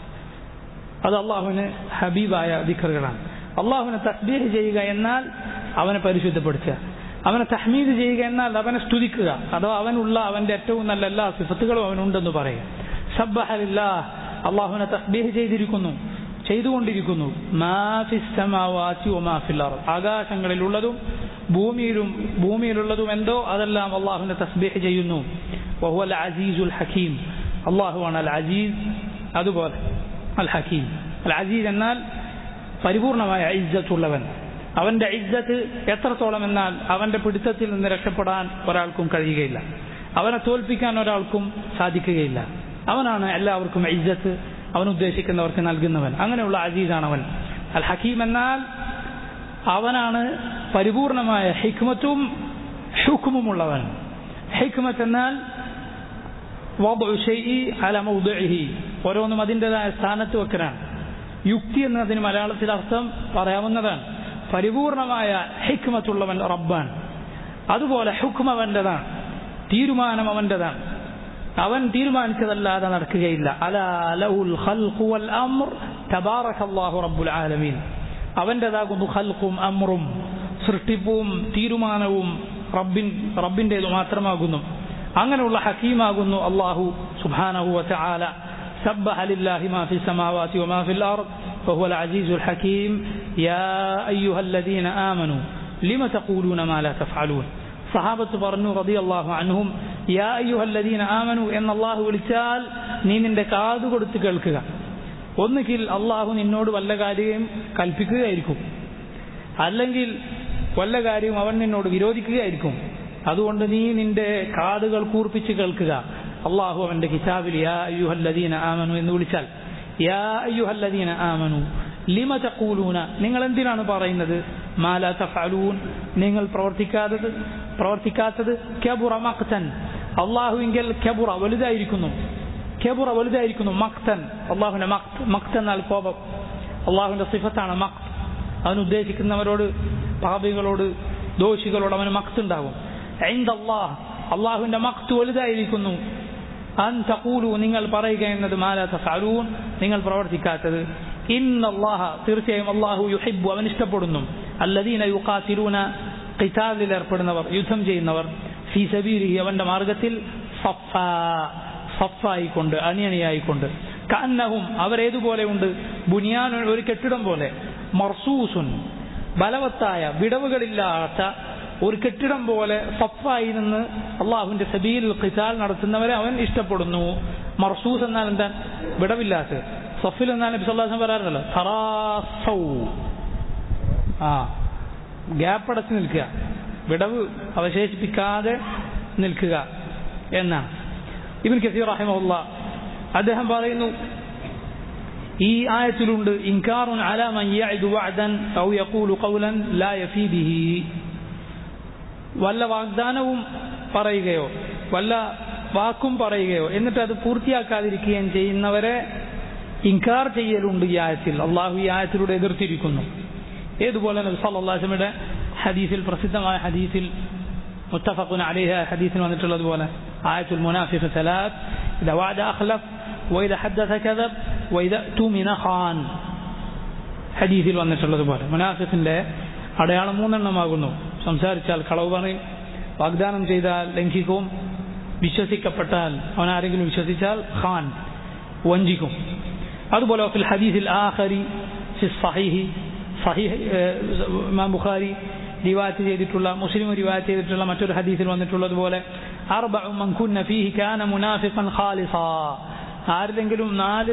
അത് അള്ളാഹുവിന് ഹബീബായ ദിക്റുകളാണ് അള്ളാഹുവിനെ തസ്ബീഹ് ചെയ്യുക എന്നാൽ അവനെ പരിശുദ്ധപ്പെടുത്തുക അവനെ തഹ്മീദ് ചെയ്യുക എന്നാൽ അവനെ സ്തുതിക്കുക അഥവാ അവനുള്ള അവന്റെ ഏറ്റവും നല്ല എല്ലാ സിഫത്തുകളും അവനുണ്ടെന്ന് പറയുക സബ്ബഹലില്ലാ അള്ളാഹുവിനെ തസ്ബീഹ് ചെയ്തിരിക്കുന്നു ചെയ്തുകൊണ്ടിരിക്കുന്നു മാഫിസ് സമാവാതി വമാഫിൽ അർദ് ആകാശങ്ങളിലുള്ളതും ഭൂമിയിലും ഭൂമിയിലുള്ളതും എന്തോ അതെല്ലാം അള്ളാഹുവിനെ തസ്ബീഹ് ചെയ്യുന്നു വഹുവൽ അസീസുൽ ഹക്കീം അള്ളാഹുവാണ് അൽ അസീസ് അതുപോലെ അൽ ഹക്കീം അൽ അസീസ് എന്നാൽ പരിപൂർണമായ ഇജ്ജത്തുള്ളവൻ അവന്റെ ഇജ്ജത്ത് എത്രത്തോളം എന്നാൽ അവന്റെ പിടുത്തത്തിൽ നിന്ന് രക്ഷപ്പെടാൻ ഒരാൾക്കും കഴിയുകയില്ല അവനെ തോൽപ്പിക്കാൻ ഒരാൾക്കും സാധിക്കുകയില്ല അവനാണ് എല്ലാവർക്കും ഇജ്ജത്ത് അവൻ ഉദ്ദേശിക്കുന്നവർക്ക് നൽകുന്നവൻ അങ്ങനെയുള്ള അജീസാണ് അവൻ അൽ ഹക്കീം എന്നാൽ അവനാണ് പരിപൂർണമായ ഹിക്മത്തും ഹുക്കുമുള്ളവൻ ഹിക്മത്ത് എന്നാൽ വضع شيء على موضعه ഓരോന്നും അതിൻ്റെതായ സ്ഥാനത്ത് വെക്കലാണ് യുക്തി എന്നതിന് മലയാളത്തിൽ അർത്ഥം പറയാവുന്നതാണ് പരിപൂർണമായ ഹിക്മത്തുള്ളവൻ റബ്ബാൻ അതുപോലെ ഹുക്മ അവൻ്റെതാണ് തീരുമാനം അവൻ്റെതാണ് അവൻ തീരുമാനിച്ചതല്ലാതെ നടക്കുകയില്ല അലാ ലഹുൽ ഖൽഖു വൽ അംർ തബാറകല്ലാഹു റബ്ബുൽ ആലമീൻ അവൻ്റെതാകുന്നു ഖൽഖും അമ്രും സൃഷ്ടിപ്പും തീരുമാനവും റബ്ബിൻ റബ്ബിൻ്റേത് മാത്രമാകുന്നു അങ്ങനെയുള്ള ഹക്കീമാകുന്നു അള്ളാഹു സുബ്ഹാനഹു വതആല سبح لله ما في السماوات وما في الأرض وهو العزيز الحكيم يا أيها الذين آمنوا لم تقولون ما لا تفعلون صحابة برنو رضي الله عنهم يا أيها الذين آمنوا إن الله വിളിച്ചാൽ നീ നിന്റെ കാത് കൊടുത്ത് കേൾക്കുക ഒന്നുകിൽ അള്ളാഹു നിന്നോട് വല്ല കാര്യം കൽപ്പിക്കുകയായിരിക്കും അല്ലെങ്കിൽ വല്ല കാര്യവും അവൻ നിന്നോട് വിരോധിക്കുകയായിരിക്കും അതുകൊണ്ട് നീ നിന്റെ കാതുകൾ കൂർപ്പിച്ച് കേൾക്കുക അള്ളാഹു അവന്റെ കിതാബിൽ യാ അയ്യുഹല്ലദീന ആമനു എന്ന് വിളിച്ചാൽ യാ അയ്യുഹല്ലദീന ആമനു ലിമ തഖൂലൂന നിങ്ങൾ എന്തിനാണ് പറയുന്നത് മാല തഫഅലൂൻ നിങ്ങൾ പ്രവർത്തിക്കാത്തത് പ്രവർത്തിക്കാത്തത് കബുറ മഖ്തൻ അള്ളാഹുവിങ്കൽ കബുറ വലുതായിരിക്കുന്നു കബുറ വലുതായിരിക്കുന്നു മക്തൻ അള്ളാഹുവിന്റെ മക്ത് മക്ത് എന്നാൽ കോപം അള്ളാഹുവിന്റെ സിഫത്താണ് മക്ത് അവൻ ഉദ്ദേശിക്കുന്നവരോട് പാപികളോട് ദോഷികളോട് അവന് മക്ത് ഉണ്ടാകും അള്ളാഹ് അള്ളാഹുവിന്റെ മക്ത് വലുതായിരിക്കുന്നു അൻ തഖൂലു നിങ്ങൾ പറയുക എന്നത് മാല തഫഅലൂൻ നിങ്ങൾ പ്രവർത്തിക്കാത്തത് ഇന്നല്ലാഹ തീർച്ചയായും അള്ളാഹു യുഹിബ്ബു അവൻ ഇഷ്ടപ്പെടുന്നു അല്ലദീന യുഖാതിലൂന ഖിതാലിൽ ഏർപ്പെടുന്നവർ യുദ്ധം ചെയ്യുന്നവർ ഫീ സബീലിഹി അവന്റെ മാർഗത്തിൽ സഫ സഫായിക്കൊണ്ട് അണിയണിയായിക്കൊണ്ട് കന്നഹും അവരേതുപോലെ ഉണ്ട് ബുനിയാൻ ഒരു കെട്ടിടം പോലെ മർസൂസുൻ ബലവത്തായ വിടവുകളില്ലാത്ത ഒരു കെട്ടിടം പോലെ സഫായി നിന്ന് അള്ളാഹുവിന്റെ സബീൽ ഖിസാൽ നടത്തുന്നവരെ അവൻ ഇഷ്ടപ്പെടുന്നു മർസൂസ് എന്നാൽ എന്താ വിടവില്ലാത്ത സഫിൽ എന്നാൽ നബി സല്ലല്ലാഹു അലൈഹി വസല്ലം പറയാറുണ്ടല്ലോ തറാസൗ ആ ഗ്യാപ്പ് അടച്ച് നിൽക്കുക വിടവ് അവശേഷിപ്പിക്കാതെ നിൽക്കുക എന്നാണ് ഇബിൻ കസീർ റഹിമഹുല്ല അദ്ദേഹം പറയുന്നു ഈ ആയത്തിലുണ്ട് ഇൻകാറുൻ അലാ മൻ യഅദു വഅദൻ ഔ യഖൂലു ഖൗലൻ ലാ യഫീ ബിഹി വല്ല വാഗ്ദാനവും പറയുകയോ വല്ല വാക്കും പറയുകയോ എന്നിട്ട് അത് പൂർത്തിയാക്കാതിരിക്കുകയും ചെയ്യുന്നവരെ ഇൻകാർ ചെയ്യലുണ്ട് ഈ ആയത്തിൽ അള്ളാഹു ഈ ആയത്തിലൂടെ എതിർത്തിരിക്കുന്നു ഏതുപോലെ നബി സല്ലല്ലാഹു അലൈഹി വസല്ലമയുടെ ഹദീസിൽ പ്രസിദ്ധമായ ഹദീസിൽ മുത്തഫഖുൻ അലൈഹി ഹദീസിൽ വന്നിട്ടുള്ളതുപോലെ ആയത്തുൽ മുനാഫിഖ് സലാത്ത് ഇദ വഅദ അഖ്ലഫ് വഇദ ഹദ്ദസ കദബ് വഇദ തുമിന ഖാൻ ഹദീസിൽ വന്നിട്ടുള്ളതുപോലെ മുനാഫിഖിന്റെ അടയാളം മൂന്നെണ്ണമാകുന്നു സംസാരിച്ചാൽ കളവ് പറയും വാഗ്ദാനം ചെയ്താൽ ലംഘിക്കും വിശ്വസിക്കപ്പെട്ടാൽ അവൻ ആരെങ്കിലും വിശ്വസിച്ചാൽ ഖാൻ വഞ്ചിക്കും അതുപോലെ ഫിൽ ഹദീസിൽ ആഖരി ഫി സഹീഹി സഹീഹ് ഇമാം ബുഖാരി റിവായത്ത് ചെയ്തിട്ടുള്ള മുസ്ലിം റിവായത്ത് ചെയ്തിട്ടുള്ള മറ്റൊരു ഹദീസിൽ വന്നിട്ടുള്ളതുപോലെ അർബഉ മൻ കുന്ന ഫീഹി കാന മുനാഫിഖൻ ഖാലിസാ ആരിലെങ്കിലും നാല്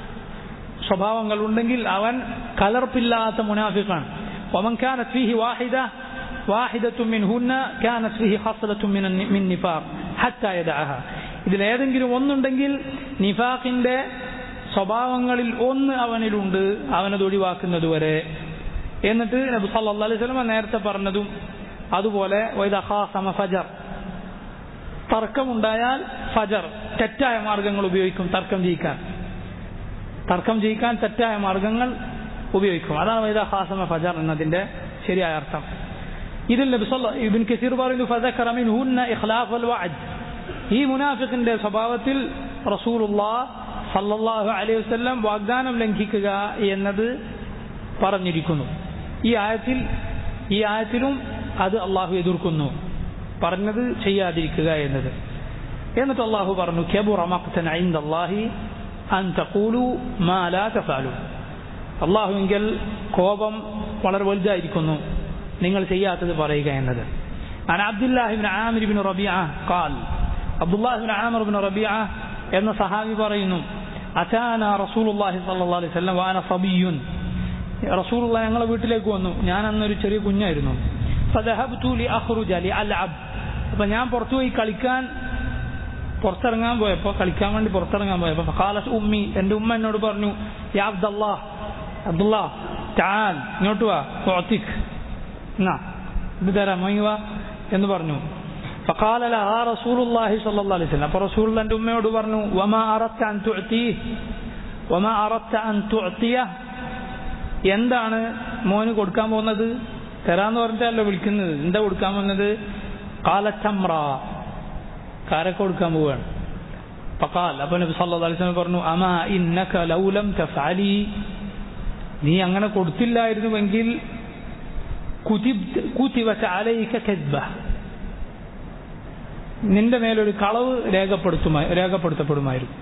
സ്വഭാവങ്ങൾ ഉണ്ടെങ്കിൽ അവൻ കലർപ്പില്ലാത്ത മുനാഫിഖാണ് ومن كانت فيه واحدة واحدة منهن كانت فيه خصلة من من نفاق حتى يدعها ഇതിൽ ഏതെങ്കിലും ഒന്നുണ്ടെങ്കിൽ നിഫാഖിന്റെ സ്വഭാവങ്ങളിൽ ഒന്ന് അവനിലുണ്ട് അവനത് ഒഴിവാക്കുന്നത് വരെ എന്നിട്ട് നബി സല്ലല്ലാഹു അലൈഹി വസല്ലം നേരത്തെ പറഞ്ഞതും അതുപോലെ വൈദഹാസമ ഫജർ തർക്കമുണ്ടായാൽ ഫജർ തെറ്റായ മാർഗങ്ങൾ ഉപയോഗിക്കും തർക്കം ജയിക്കാൻ തർക്കം ജയിക്കാൻ തെറ്റായ മാർഗങ്ങൾ ഉപയോഗിക്കും അതാണ് വൈദഹാസമ ഫജർ എന്നതിന്റെ ശരിയായ അർത്ഥം ഇതിൽ നബി സല്ല ഇബിൻ കസീർ പറയുന്നു ഫദക്കറ മിൻഹുന്ന ഇഖ്ലാഫ് അൽ വഅദ് ഈ മുനാഫിഖിന്റെ സ്വഭാവത്തിൽ റസൂലുള്ളാഹ് സല്ലല്ലാഹു അലൈഹി വസല്ലം വാഗ്ദാനം ലംഘിക്കുക എന്നത് പറഞ്ഞിരിക്കുന്നു ഈ ആയത്തിൽ ഈ ആയത്തിലും അത് അള്ളാഹു എതിർക്കുന്നു പറഞ്ഞത് ചെയ്യാതിരിക്കുക എന്നത് എന്നിട്ട് അള്ളാഹു പറഞ്ഞു കെബുറ മഖ്തൻ ഐന്ദ അല്ലാഹി അൻ തഖൂലു മാ ലാ തഫഅലു അള്ളാഹുവിങ്കൽ കോപം വളരെ വലുതായിരിക്കുന്നു നിങ്ങൾ ചെയ്യാത്തത് പറയുക എന്നത് عن عبد الله بن عامر بن ربيعة قال عبد الله بن عامر بن ربيعة എന്ന സഹാബി പറയുന്നു അതാന റസൂലുള്ളാഹി സ്വല്ലല്ലാഹു അലൈഹി വസല്ലം വാന സബിയുൻ റസൂലുള്ള ഞങ്ങളെ വീട്ടിലേക്ക് വന്നു ഞാൻ അന്നൊരു ചെറിയ കുഞ്ഞായിരുന്നു ഫദഹബ്തു ലി അഖ്റുജ ലി അൽഅബ് അപ്പോൾ ഞാൻ പുറത്തു പോയി കളിക്കാൻ പുറത്തിറങ്ങാൻ പോയപ്പോൾ കളിക്കാൻ വേണ്ടി പുറത്തിറങ്ങാൻ പോയപ്പോൾ ഫഖാലത്ത് ഉമ്മി എൻ്റെ ഉമ്മ എന്നോട് പറഞ്ഞു യാ അബ്ദല്ലാഹ് അബ്ദുല്ലാ താൻ ഇങ്ങോട്ട് വാ ഒത്തിക് എന്നാ ഇത് തരാം മോങ്ങി വാ എന്ന് പറഞ്ഞു فقال لها رسول الله صلى الله عليه وسلم فرسول الله ഉമ്മയോട് പറഞ്ഞു وما أردت أن تعطيه وما أردت أن تعطيه എന്താണ് മോന് കൊടുക്കാൻ പോകുന്നത് തരാന്ന് പറഞ്ഞിട്ടല്ലോ വിളിക്കുന്നത് എന്താ കൊടുക്കാൻ പോകുന്നത് കാലച്ചമ്ര കാരക്ക കൊടുക്കാൻ പോവുകയാണ് പക്കാൽ അപ്പൊ നബി സല്ലല്ലാഹു അലൈഹി വസല്ലം പറഞ്ഞു അമാ ഇന്നക ലൗലം തഫഅലി നീ അങ്ങനെ കൊടുത്തില്ലായിരുന്നുവെങ്കിൽ കുതിബത്ത് അലൈക കദ്ബ നിന്റെ മേലൊരു കളവ് രേഖപ്പെടുത്തുമാ രേഖപ്പെടുത്തപ്പെടുമായിരുന്നു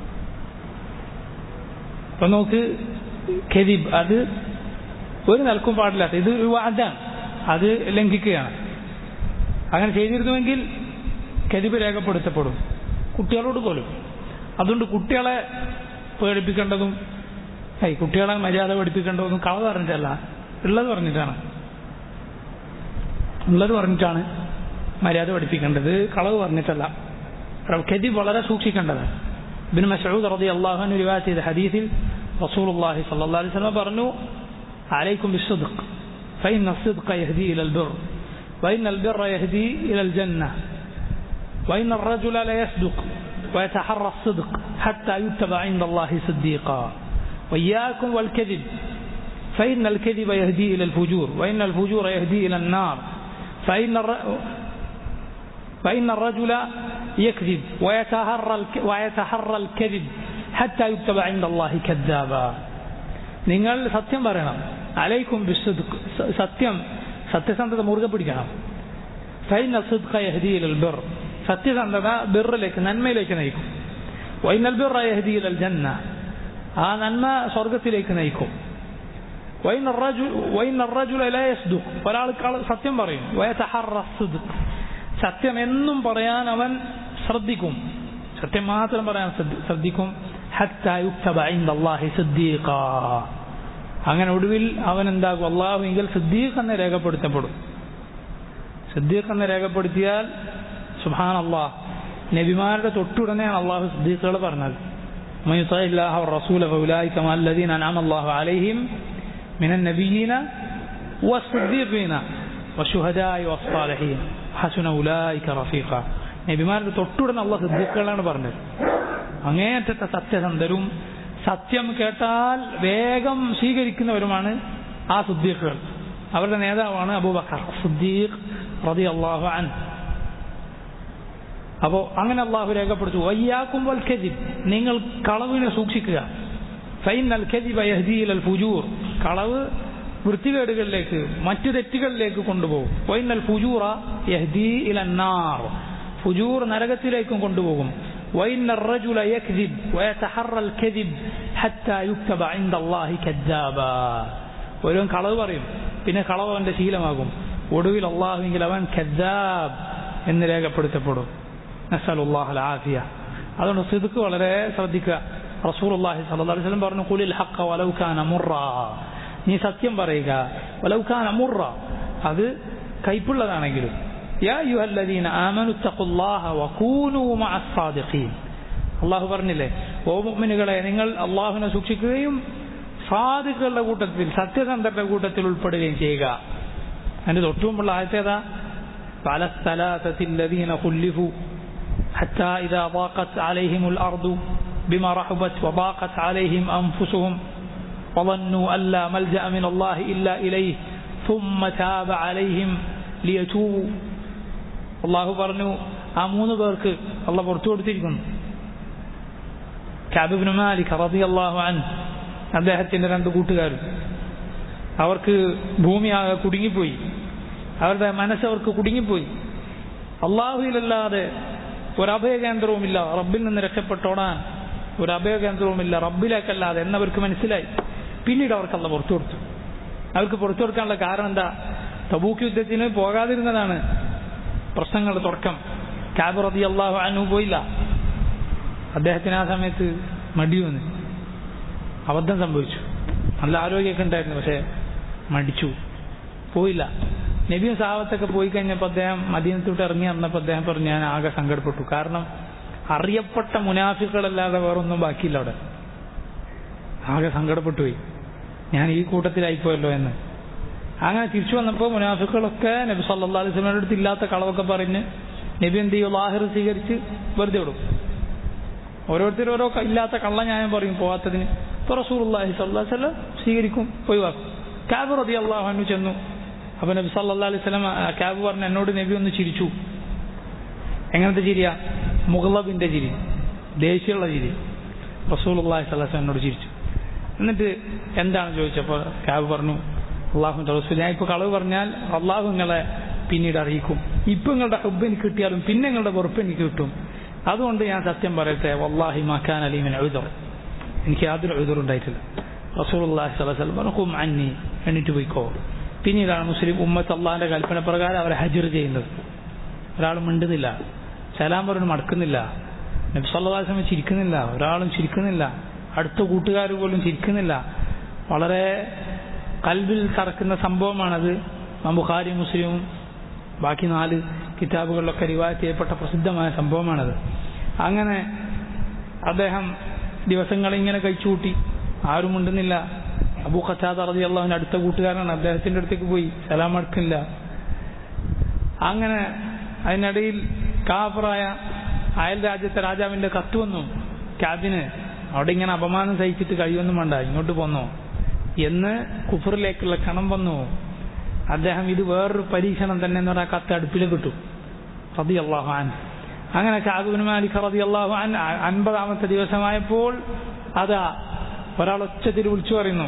അപ്പൊ നോക്ക് ഖെദിബ് അത് ഒരു നിലക്കും പാടില്ലാത്ത ഇത് ഒരു വാദാണ് അത് ലംഘിക്കുകയാണ് അങ്ങനെ ചെയ്തിരുന്നുവെങ്കിൽ ഖെദിബ് രേഖപ്പെടുത്തപ്പെടും കുട്ടികളോട് പോലും അതുകൊണ്ട് കുട്ടികളെ പേടിപ്പിക്കേണ്ടതും ഐ കുട്ടികളെ മര്യാദ പഠിപ്പിക്കേണ്ടതൊന്നും കളവ് പറഞ്ഞിട്ടല്ല ഉള്ളത് പറഞ്ഞിട്ടാണ് ഉള്ളത് പറഞ്ഞിട്ടാണ് മര്യാദ പഠിപ്പിക്കേണ്ടത് കളവ് പറഞ്ഞിട്ടല്ല ഖെദി വളരെ സൂക്ഷിക്കേണ്ടതാണ് ബിൻ മസൂദ് റതി അള്ളാഹുവിന് റിവായത്ത് ചെയ്ത ഹദീസിൽ رسول الله صلى الله عليه وسلم برنو عليكم بالصدق فإن الصدق يهدي إلى البر وإن البر يهدي إلى الجنة وإن الرجل لا يصدق ويتحرى الصدق حتى يكتب عند الله صديقا وإياكم والكذب فإن الكذب يهدي إلى الفجور وإن الفجور يهدي إلى النار فإن الر... فإن الرجل يكذب ويتحرى ويتحرى الكذب حتى يكتب عند الله كذابا നിങ്ങൾ സത്യം പറയണം അലൈക്കും ബിസ്സുദ്ഖ് സത്യം സത്യസന്ധത മുറുകെ പിടിക്കണം ഫൈന സുദ്ഖ യഹ്ദിയിൽ ബിർ സത്യസന്ധത ബിറിലേക്ക് നന്മയിലേക്ക് നയിക്കും വൈനൽ ബിർ യഹ്ദിയിൽ ജന്ന ആ നന്മ സ്വർഗത്തിലേക്ക് നയിക്കും ഒരാൾ സത്യം പറയും സത്യം എന്നും പറയാൻ അവൻ ശ്രദ്ധിക്കും സത്യം മാത്രം പറയാൻ ശ്രദ്ധിക്കും അങ്ങനെ ഒടുവിൽ അവൻ എന്താകും അള്ളാഹുവിൽ സിദ്ദീഖ് എന്ന് രേഖപ്പെടുത്തപ്പെടും സിദ്ദീഖ് എന്ന് രേഖപ്പെടുത്തിയാൽ സുഹാൻ അള്ളാഹ് നബിമാരുടെ തൊട്ടുടനെയാണ് അള്ളാഹു സിദ്ദീഖുകൾ പറഞ്ഞത് റസൂൽ الذين أنعم الله عليهم من النبيين والصديقين والشهداء والصالحين حسن أولئك رفيقا നബിമാരുടെ തൊട്ടുടനെ അള്ളാഹ് സിദ്ദീഖുകളാണ് പറഞ്ഞത് അങ്ങേയറ്റത്തെ സത്യസന്ധരും സത്യം കേട്ടാൽ വേഗം സ്വീകരിക്കുന്നവരുമാണ് ആ സുദ്ദീഖുകൾ അവരുടെ നേതാവാണ് അബൂബക്കർ സുദ്ദീഖ് റതി അള്ളാഹു അൻ അപ്പോ അങ്ങനെ അള്ളാഹു രേഖപ്പെടുത്തു വയ്യാക്കുമ്പോൾ ഖജിബ് നിങ്ങൾ കളവിനെ സൂക്ഷിക്കുക ഫൈൻ അൽ ഖജിബ് യഹ്ദിയിൽ അൽ ഫുജൂർ കളവ് വൃത്തികേടുകളിലേക്ക് മറ്റു തെറ്റുകളിലേക്ക് കൊണ്ടുപോകും വൈനൽ ഫുജൂറ യഹ്ദി ഇലന്നാർ ഫുജൂർ നരകത്തിലേക്കും കൊണ്ടുപോകും وإن الرجل يكذب ويتحرى الكذب حتى يكتب عند الله كذابا ഒരുവൻ കളവ് പറയും പിന്നെ കളവ് അവന്റെ ശീലമാകും ഒടുവിൽ അള്ളാഹുവിൽ അവൻ കദ്ദാബ് എന്ന് രേഖപ്പെടുത്തപ്പെടും നസലുല്ലാഹ് ആഫിയ അതുകൊണ്ട് സിദുക്ക് വളരെ ശ്രദ്ധിക്കുക റസൂൽ അള്ളാഹി സല്ലല്ലാഹു അലൈഹി വസല്ലം പറഞ്ഞു ഖുലിൽ ഹഖ വലൗ കാന മുറ നീ സത്യം പറയുക വലൗ കാന മുറ അത് കൈപ്പുള്ളതാണെങ്കിലും യാ അയ്യുഹല്ലദീന ആമനു തഖുല്ലാഹ വകൂനൂ മഅസ് സാദിഖീൻ അള്ളാഹു പറഞ്ഞില്ലേ ഓ മുഅ്മിനുകളെ നിങ്ങൾ അള്ളാഹുവിനെ സൂക്ഷിക്കുകയും സാധുക്കളുടെ കൂട്ടത്തിൽ സത്യസന്ധരുടെ കൂട്ടത്തിൽ ഉൾപ്പെടുകയും ചെയ്യുക അതിന്റെ തൊട്ടുമുമ്പുള്ള ആയത്തേതാ പല സ്ഥലത്തല്ലദീന خلفوا حتى إذا ضاقت عليهم الأرض بما رحبت وضاقت عليهم أنفسهم وظنوا أن لا ملجأ من الله إلا إليه ثم تاب عليهم ليتوبوا അള്ളാഹു പറഞ്ഞു ആ മൂന്ന് പേർക്ക് അള്ളാഹ് പുറത്തു കൊടുത്തിരിക്കുന്നു കാബിബിന് മാലിക് റബി അള്ളാഹു അൻ അദ്ദേഹത്തിന്റെ രണ്ട് കൂട്ടുകാരും അവർക്ക് ഭൂമി ആകെ കുടുങ്ങിപ്പോയി അവരുടെ മനസ്സവർക്ക് കുടുങ്ങിപ്പോയി അള്ളാഹുയിലല്ലാതെ ഒരു അഭയകേന്ദ്രവുമില്ല റബ്ബിൽ നിന്ന് രക്ഷപ്പെട്ടോടാൻ ഒരു അഭയകേന്ദ്രവുമില്ല റബ്ബിലേക്കല്ലാതെ എന്നവർക്ക് മനസ്സിലായി പിന്നീട് അവർക്കല്ല പുറത്തു കൊടുത്തു അവർക്ക് പുറത്തു കൊടുക്കാനുള്ള കാരണം എന്താ തബൂക്ക് യുദ്ധത്തിന് പോകാതിരുന്നതാണ് പ്രശ്നങ്ങളുടെ തുടക്കം ക്യാബ് റതി അള്ളാഹു അനു പോയില്ല അദ്ദേഹത്തിന് ആ സമയത്ത് മടി വന്ന് അബദ്ധം സംഭവിച്ചു നല്ല ആരോഗ്യമൊക്കെ ഉണ്ടായിരുന്നു പക്ഷെ മടിച്ചു പോയില്ല നബിയും സാവത്തൊക്കെ പോയി കഴിഞ്ഞപ്പോൾ അദ്ദേഹം മദീനത്തോട്ട് ഇറങ്ങി വന്നപ്പോൾ അദ്ദേഹം പറഞ്ഞു ഞാൻ ആകെ സങ്കടപ്പെട്ടു കാരണം അറിയപ്പെട്ട മുനാഫികളല്ലാതെ വേറൊന്നും ബാക്കിയില്ല അവിടെ ആകെ സങ്കടപ്പെട്ടു പോയി ഞാൻ ഈ കൂട്ടത്തിലായിപ്പോയല്ലോ എന്ന് അങ്ങനെ തിരിച്ചു വന്നപ്പോൾ മുനാഫിക്കുകളൊക്കെ നബി സല്ലാ അലൈഹി സ്വലമിന്റെ അടുത്ത് ഇല്ലാത്ത കളവൊക്കെ പറഞ്ഞ് നബി എന്ത് ചെയ്യും ലാഹിർ സ്വീകരിച്ച് വെറുതെ വിടും ഓരോരുത്തരും ഓരോ ഇല്ലാത്ത കള്ള ന്യായം പറയും പോകാത്തതിന് ഇപ്പോൾ റസൂർല്ലാഹി സല്ലാ വല്ലം സ്വീകരിക്കും ഒഴിവാക്കും ക്യാബ് റതി അള്ളാഹു ചെന്നു അപ്പൊ നബി സല്ലാ അലൈഹി സ്വലം ക്യാബ് പറഞ്ഞു എന്നോട് നബി ഒന്ന് ചിരിച്ചു എങ്ങനത്തെ ചിരിയാ മുഗളബിന്റെ ചിരി ദേഷ്യമുള്ള ചിരി റസൂൽ അള്ളാഹി സ്വലാം എന്നോട് ചിരിച്ചു എന്നിട്ട് എന്താണ് ചോദിച്ചപ്പോൾ ക്യാബ് പറഞ്ഞു അള്ളാഹുവിന്റെ റസൂൽ ഞാൻ ഇപ്പൊ കളവ് പറഞ്ഞാൽ അള്ളാഹു നിങ്ങളെ പിന്നീട് അറിയിക്കും ഇപ്പൊ നിങ്ങളുടെ ഹബ്ബ് എനിക്ക് കിട്ടിയാലും പിന്നെ നിങ്ങളുടെ വെറുപ്പ് എനിക്ക് കിട്ടും അതുകൊണ്ട് ഞാൻ സത്യം പറയട്ടെ വല്ലാഹി മക്കാൻ അലീമിന് എഴുതർ എനിക്ക് യാതൊരു എഴുതറുണ്ടായിട്ടില്ല റസൂലുള്ളാഹി സ്വല്ലല്ലാഹു അലൈഹി വസല്ലം ഖും അന്നി എണ്ണിട്ട് പോയിക്കോ പിന്നീടാണ് മുസ്ലിം ഉമ്മത്ത് അള്ളാഹിന്റെ കൽപ്പന പ്രകാരം അവരെ ഹജർ ചെയ്യുന്നത് ഒരാൾ മിണ്ടുന്നില്ല സലാം പറഞ്ഞു മടക്കുന്നില്ല നബി സല്ലല്ലാഹു അലൈഹി വസല്ലം ചിരിക്കുന്നില്ല ഒരാളും ചിരിക്കുന്നില്ല അടുത്ത കൂട്ടുകാർ പോലും ചിരിക്കുന്നില്ല വളരെ കൽബിൽ തറക്കുന്ന സംഭവമാണത് ബുഖാരി മുസ്ലിമും ബാക്കി നാല് കിതാബുകളിലൊക്കെ റിവായത്ത് ചെയ്യപ്പെട്ട പ്രസിദ്ധമായ സംഭവമാണത് അങ്ങനെ അദ്ദേഹം ദിവസങ്ങൾ ഇങ്ങനെ കഴിച്ചുകൂട്ടി ആരും ഉണ്ടെന്നില്ല അബൂ ഖത്താദ് അറബി അള്ളാഹുവിന്റെ അടുത്ത കൂട്ടുകാരനാണ് അദ്ദേഹത്തിന്റെ അടുത്തേക്ക് പോയി സലാം അടുക്കില്ല അങ്ങനെ അതിനിടയിൽ കാഫറായ അയൽ രാജ്യത്തെ രാജാവിന്റെ കത്ത് വന്നു ക്യാബിന് അവിടെ ഇങ്ങനെ അപമാനം സഹിച്ചിട്ട് കഴിയൊന്നും വേണ്ട ഇങ്ങോട്ട് പോന്നോ എന്ന് കുഫറിലേക്കുള്ള ക്ഷണം വന്നു അദ്ദേഹം ഇത് വേറൊരു പരീക്ഷണം തന്നെ എന്ന് പറഞ്ഞാൽ കത്ത് അടുപ്പിൽ കിട്ടു റതി അള്ളാഹുൻ അങ്ങനെ ഷാബുബിൻ മാലിക് റതി അള്ളാഹുൻ അൻപതാമത്തെ ദിവസമായപ്പോൾ അതാ ഒരാൾ ഒച്ചത്തിൽ വിളിച്ചു പറയുന്നു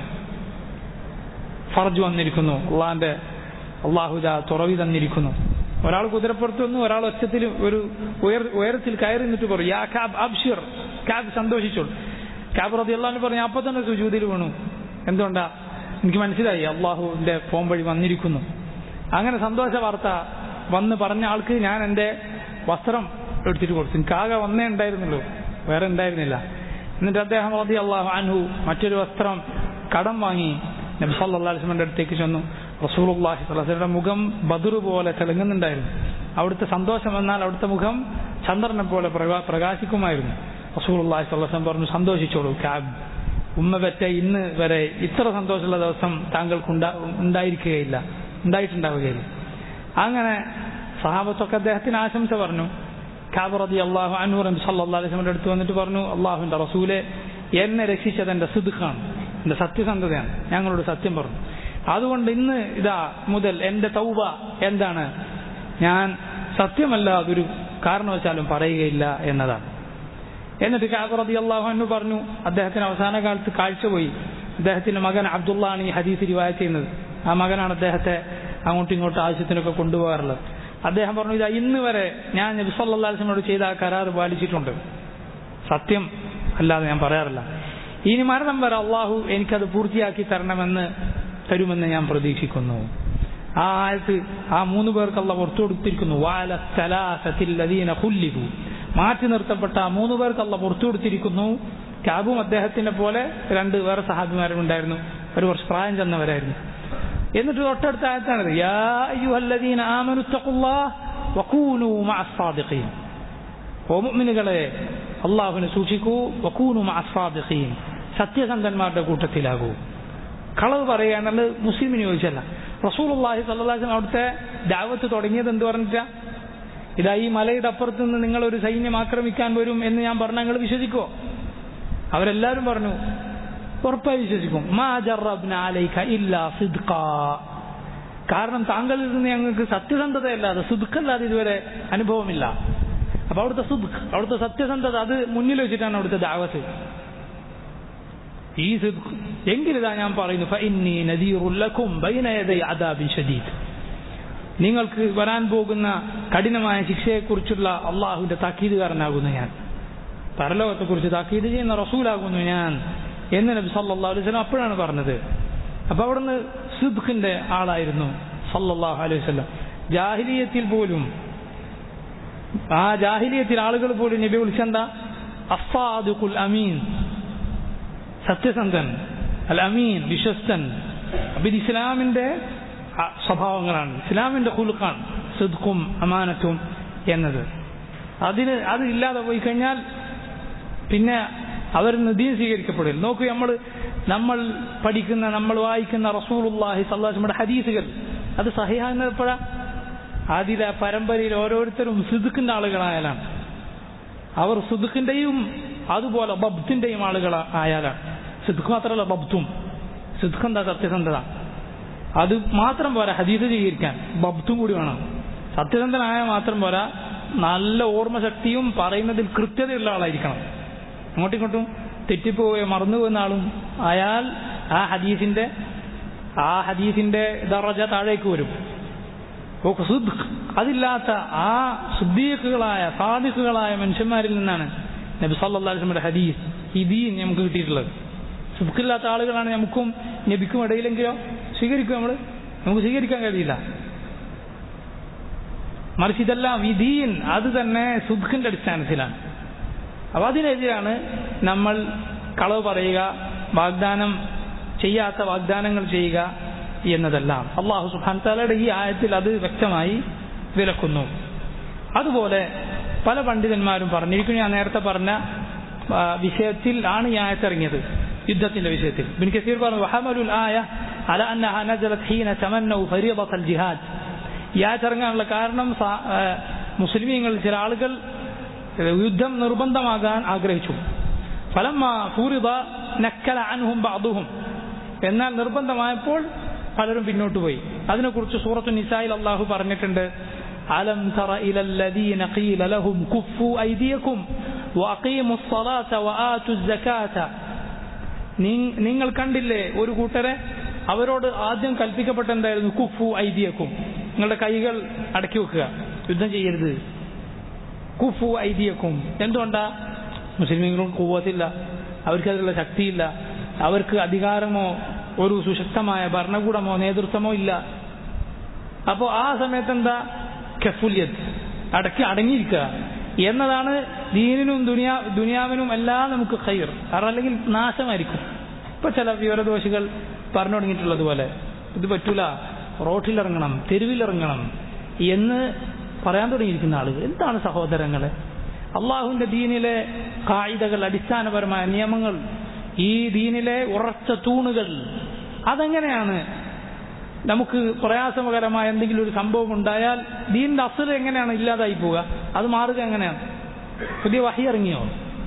ഫർജ് വന്നിരിക്കുന്നു അള്ളാന്റെ അള്ളാഹുദ തുറവി തന്നിരിക്കുന്നു ഒരാൾ കുതിരപ്പുറത്ത് വന്നു ഒരാൾ ഒച്ചത്തിൽ ഒരു ഉയർ ഉയരത്തിൽ കയറി നിന്നിട്ട് പറയും യാ കാബ് അബ്ഷിർ കാബ് സന്തോഷിച്ചോളൂ കാബ് റതി അള്ളാഹിന് പറഞ്ഞു അപ്പൊ തന്നെ സുജൂതിൽ വീണു എന്തുകൊണ്ടാ എനിക്ക് മനസ്സിലായി അള്ളാഹുവിന്റെ ഫോം വഴി വന്നിരിക്കുന്നു അങ്ങനെ സന്തോഷ വാർത്ത വന്ന് പറഞ്ഞ ആൾക്ക് ഞാൻ എൻ്റെ വസ്ത്രം എടുത്തിട്ട് കൊടുത്തു എനിക്ക് ആകെ വന്നേ ഉണ്ടായിരുന്നുള്ളൂ വേറെ ഉണ്ടായിരുന്നില്ല എന്നിട്ട് അദ്ദേഹം റതി അള്ളാഹു അൻഹു മറ്റൊരു വസ്ത്രം കടം വാങ്ങി നബി സല്ലല്ലാഹു അലൈഹി വസല്ലമയുടെ അടുത്തേക്ക് ചെന്നു റസൂലുള്ളാഹി സ്വല്ലല്ലാഹു മുഖം ബദർ പോലെ തിളങ്ങുന്നുണ്ടായിരുന്നു അവിടുത്തെ സന്തോഷം വന്നാൽ അവിടുത്തെ മുഖം ചന്ദ്രനെ പോലെ പ്രകാ പ്രകാശിക്കുമായിരുന്നു റസൂലുള്ളാഹി സ്വല്ലല്ലാഹു അലൈഹി പറഞ്ഞു സന്തോഷിച്ചോളൂ കാബ് ഉമ്മ പെറ്റ ഇന്ന് വരെ ഇത്ര സന്തോഷമുള്ള ദിവസം താങ്കൾക്ക് ഉണ്ടായിരിക്കുകയില്ല ഉണ്ടായിട്ടുണ്ടാവുകയില്ല അങ്ങനെ സഹാബത്തൊക്കെ അദ്ദേഹത്തിന് ആശംസ പറഞ്ഞു കാബ് റതി അള്ളാഹു അനൂർ സല്ലാ അലൈഹിന്റെ അടുത്ത് വന്നിട്ട് പറഞ്ഞു അള്ളാഹുവിന്റെ റസൂലെ എന്നെ രക്ഷിച്ചത് എന്റെ സിദ്ഖാണ് എന്റെ സത്യസന്ധതയാണ് ഞങ്ങളോട് സത്യം പറഞ്ഞു അതുകൊണ്ട് ഇന്ന് ഇതാ മുതൽ എന്റെ തൗബ എന്താണ് ഞാൻ സത്യമല്ല അതൊരു കാരണവശാലും പറയുകയില്ല എന്നതാണ് എന്നിട്ട് കാബ് റതി അള്ളാഹു പറഞ്ഞു അദ്ദേഹത്തിന് അവസാന കാലത്ത് കാഴ്ച പോയി അദ്ദേഹത്തിന്റെ മകൻ അബ്ദുള്ള ആണ് ഈ ഹദീസ് റിവായ ചെയ്യുന്നത് ആ മകനാണ് അദ്ദേഹത്തെ അങ്ങോട്ടും ഇങ്ങോട്ടും ആവശ്യത്തിനൊക്കെ കൊണ്ടുപോകാറുള്ളത് അദ്ദേഹം പറഞ്ഞു ഇതാ ഇന്ന് വരെ ഞാൻ നബി സല്ലല്ലാഹു അലൈഹി വസല്ലമയോട് ചെയ്ത ആ കരാർ പാലിച്ചിട്ടുണ്ട് സത്യം അല്ലാതെ ഞാൻ പറയാറില്ല ഇനി മരണം വരെ അള്ളാഹു എനിക്കത് പൂർത്തിയാക്കി തരണമെന്ന് തരുമെന്ന് ഞാൻ പ്രതീക്ഷിക്കുന്നു ആ ആയത്ത് ആ മൂന്ന് പേർക്ക് അള്ള പുറത്തു കൊടുത്തിരിക്കുന്നു വാല സലാസത്തില്ലദീന ഖുല്ലിഫു മാറ്റി നിർത്തപ്പെട്ട ആ മൂന്ന് പേർക്ക് അള്ള പുറത്തു കൊടുത്തിരിക്കുന്നു കാബും അദ്ദേഹത്തിനെ പോലെ രണ്ട് വേറെ സഹാബിമാരും ഉണ്ടായിരുന്നു ഒരു കുറച്ച് പ്രായം ചെന്നവരായിരുന്നു എന്നിട്ട് തൊട്ടടുത്ത ആയത്താണിത് യാ അയ്യുഹല്ലദീന ആമനു തഖുല്ലാഹ് വകൂനു മഅസ് സാദിഖീൻ ഓ മുഅ്മിനുകളെ അള്ളാഹുവിനെ സൂക്ഷിക്കൂ വകൂനു മഅസ് സാദിഖീൻ സത്യസന്ധന്മാരുടെ കൂട്ടത്തിലാകൂ കളവ് പറയുക എന്നുള്ളത് മുസ്ലിമിന് ചോദിച്ചല്ല റസൂലുള്ളാഹി സ്വല്ലല്ലാഹു അലൈഹി വസല്ലം അവിടുത്തെ ദാവത്ത് തുടങ്ങിയത് എന്ത് പറഞ്ഞിട്ടാ ഇതാ ഈ മലയുടെ അപ്പുറത്ത് നിന്ന് നിങ്ങൾ ഒരു സൈന്യം ആക്രമിക്കാൻ വരും എന്ന് ഞാൻ പറഞ്ഞാൽ നിങ്ങൾ വിശ്വസിക്കോ അവരെല്ലാവരും പറഞ്ഞു ഉറപ്പായി വിശ്വസിക്കും മാ ജറബ്ന അലൈക ഇല്ലാ സിദ്ഖാ കാരണം താങ്കളിൽ നിന്ന് ഞങ്ങൾക്ക് സത്യസന്ധതയല്ലാതെ സുദുക്കല്ലാതെ ഇതുവരെ അനുഭവമില്ല അപ്പൊ അവിടുത്തെ സുദുഖ് അവിടുത്തെ സത്യസന്ധത അത് മുന്നിൽ വെച്ചിട്ടാണ് അവിടുത്തെ ദാവത്ത് ഈ സിദ്ഖ് എങ്കിലിതാ ഞാൻ പറയുന്നു ഫഇന്നി നദീറുൽ ലക്കും ബൈന യദൈ അദാബിൻ ഷദീദ് നിങ്ങൾക്ക് വരാൻ പോകുന്ന കഠിനമായ ശിക്ഷയെക്കുറിച്ചുള്ള അള്ളാഹുവിന്റെ താക്കീതുകാരനാകുന്നു ഞാൻ പരലോകത്തെക്കുറിച്ച് താക്കീത് ചെയ്യുന്ന റസൂലാകുന്നു ഞാൻ എന്ന് നബി സല്ലല്ലാഹു അലൈഹി വസല്ലം അപ്പോഴാണ് പറഞ്ഞത് അപ്പൊ അവിടുന്ന് സിദ്ഖിന്റെ ആളായിരുന്നു സല്ലല്ലാഹു അലൈഹി വസല്ലം ജാഹിലിയത്തിൽ പോലും ആ ജാഹിലിയത്തിൽ ആളുകൾ പോലും നബി വിളിച്ചെന്താ അഫാദുൽ അമീൻ സത്യസന്ധൻ അൽ അമീൻ വിശ്വസ്തൻ അപ്പൊ ഇത് ഇസ്ലാമിന്റെ അ- സ്വഭാവങ്ങളാണ് ഇസ്ലാമിന്റെ കുലുക്കാണ് സിദ്ഖും അമാനത്തും എന്നത് അതിന് അത് ഇല്ലാതെ പോയി കഴിഞ്ഞാൽ പിന്നെ അവർ ദീൻ സ്വീകരിക്കപ്പെടില്ല നോക്കൂ നമ്മൾ നമ്മൾ പഠിക്കുന്ന നമ്മൾ വായിക്കുന്ന റസൂലുള്ളാഹി സല്ലാസ്മയുടെ ഹദീസുകൾ അത് സഹിഹാകുന്നത് എപ്പോഴാ അതിലെ പരമ്പരയിൽ ഓരോരുത്തരും സിദ്ഖിന്റെ ആളുകളായാലാണ് അവർ സുദുഖിന്റെയും അതുപോലെ ബബ്തിന്റെയും ആളുകൾ ആയാലാണ് സിദ്ഖ് മാത്രമല്ല ബബ്തും സിദ്ഖ് എന്താ സത്യസന്ധത അത് മാത്രം പോരാ ഹദീസ് സ്വീകരിക്കാൻ ബബ്തും കൂടി വേണം സത്യസന്ധനായ മാത്രം പോരാ നല്ല ഓർമ്മശക്തിയും പറയുന്നതിൽ കൃത്യതയുള്ള ആളായിരിക്കണം അങ്ങോട്ടും ഇങ്ങോട്ടും തെറ്റിപ്പോവുകയോ മറന്നു പോകുന്ന ആളും അയാൾ ആ ഹദീസിന്റെ ആ ഹദീസിന്റെ ദറജ താഴേക്ക് വരും ഓ സുദ്ഖ് അതില്ലാത്ത ആ സുദ്ദീഖുകളായ സാദിഖുകളായ മനുഷ്യന്മാരിൽ നിന്നാണ് നബി സല്ലല്ലാഹു അലൈഹി വസല്ലമയുടെ ഹദീസ് ഈ ദീൻ നമുക്ക് കിട്ടിയിട്ടുള്ളത് സുദ്ഖില്ലാത്ത ആളുകളാണ് നമുക്കും നബിക്കും ഇടയിലെങ്കിലോ സ്വീകരിക്കും നമ്മൾ നമുക്ക് സ്വീകരിക്കാൻ കഴിയില്ല മറിച്ച് ഇതെല്ലാം വിധീൻ അത് തന്നെ സുദ്ഖിന്റെ അടിസ്ഥാനത്തിലാണ് അപ്പൊ അതിനെതിരാണ് നമ്മൾ കളവ് പറയുക വാഗ്ദാനം ചെയ്യാത്ത വാഗ്ദാനങ്ങൾ ചെയ്യുക എന്നതെല്ലാം അള്ളാഹു സുബാൻ താലയുടെ ഈ ആയത്തിൽ അത് വ്യക്തമായി വിലക്കുന്നു അതുപോലെ പല പണ്ഡിതന്മാരും പറഞ്ഞിരിക്കും ഞാൻ നേരത്തെ പറഞ്ഞ ആ, വിഷയത്തിൽ ആണ് ഈ ആയത്ത് ഇറങ്ങിയത് യുദ്ധത്തിന്റെ വിഷയത്തിൽ ബിൻ കസീർ പറഞ്ഞു വഹമലുൽ ആയ അല അന്നഹ നസലത് ഹീന തമന്നൗ ഫരീദത്തൽ ജിഹാദ് ഈ ആയത്ത് ഇറങ്ങാനുള്ള കാരണം സാ- ആ, മുസ്ലിമീങ്ങളിൽ ചില ആളുകൾ യുദ്ധം നിർബന്ധമാകാൻ ആഗ്രഹിച്ചു ഫലമ്മ ഫൂരിദ നക്കല അൻഹും ബഅദുഹും എന്നാൽ നിർബന്ധമായപ്പോൾ പലരും പിന്നോട്ട് പോയി അതിനെക്കുറിച്ച് സൂറത്തു നിസായിൽ അള്ളാഹു പറഞ്ഞിട്ടുണ്ട് അലം തറ ഇലല്ലദീന ഖീല ലഹും കുഫു ഐദിയക്കും വഅഖീമു الصلاة وآتوا الزكاة നി- നിങ്ങൾ കണ്ടില്ലേ ഒരു കൂട്ടരെ അവരോട് ആദ്യം കൽപ്പിക്കപ്പെട്ട എന്തായിരുന്നു കുഫു ഐദിയക്കും നിങ്ങളുടെ കൈകൾ അടക്കി വെക്കുക യുദ്ധം ചെയ്യരുത് കുഫു ഐദിയക്കും എന്തുകൊണ്ടാ മുസ്ലിമീങ്ങൾക്ക് കൂവത്തില്ല അവർക്ക് അതിനുള്ള ശക്തിയില്ല അവർക്ക് അധികാരമോ ഒരു സുശക്തമായ ഭരണകൂടമോ നേതൃത്വമോ ഇല്ല അപ്പോൾ ആ സമയത്ത് എന്താ കെഫുല്യത്ത് അടക്കി അടങ്ങിയിരിക്കുക എന്നതാണ് ദീനിനും ദുനിയാ ദുനിയാവിനും എല്ലാം നമുക്ക് ഖൈർ കാരണം അല്ലെങ്കിൽ നാശമായിരിക്കും ഇപ്പൊ ചില വിവരദോഷികൾ പറഞ്ഞു തുടങ്ങിയിട്ടുള്ളതുപോലെ ഇത് പറ്റൂല റോട്ടിലിറങ്ങണം തെരുവിലിറങ്ങണം എന്ന് പറയാൻ തുടങ്ങിയിരിക്കുന്ന ആളുകൾ എന്താണ് സഹോദരങ്ങളെ അള്ളാഹുവിന്റെ ദീനിലെ കായികകൾ അടിസ്ഥാനപരമായ നിയമങ്ങൾ ഈ ദീനിലെ ഉറച്ച തൂണുകൾ അതെങ്ങനെയാണ് നമുക്ക് പ്രയാസകരമായ എന്തെങ്കിലും ഒരു സംഭവം ഉണ്ടായാൽ ദീനിന്റെ അസുര എങ്ങനെയാണ് ഇല്ലാതായി പോവുക അത് മാറുക എങ്ങനെയാണ് പുതിയ വഹി ഇറങ്ങിയോ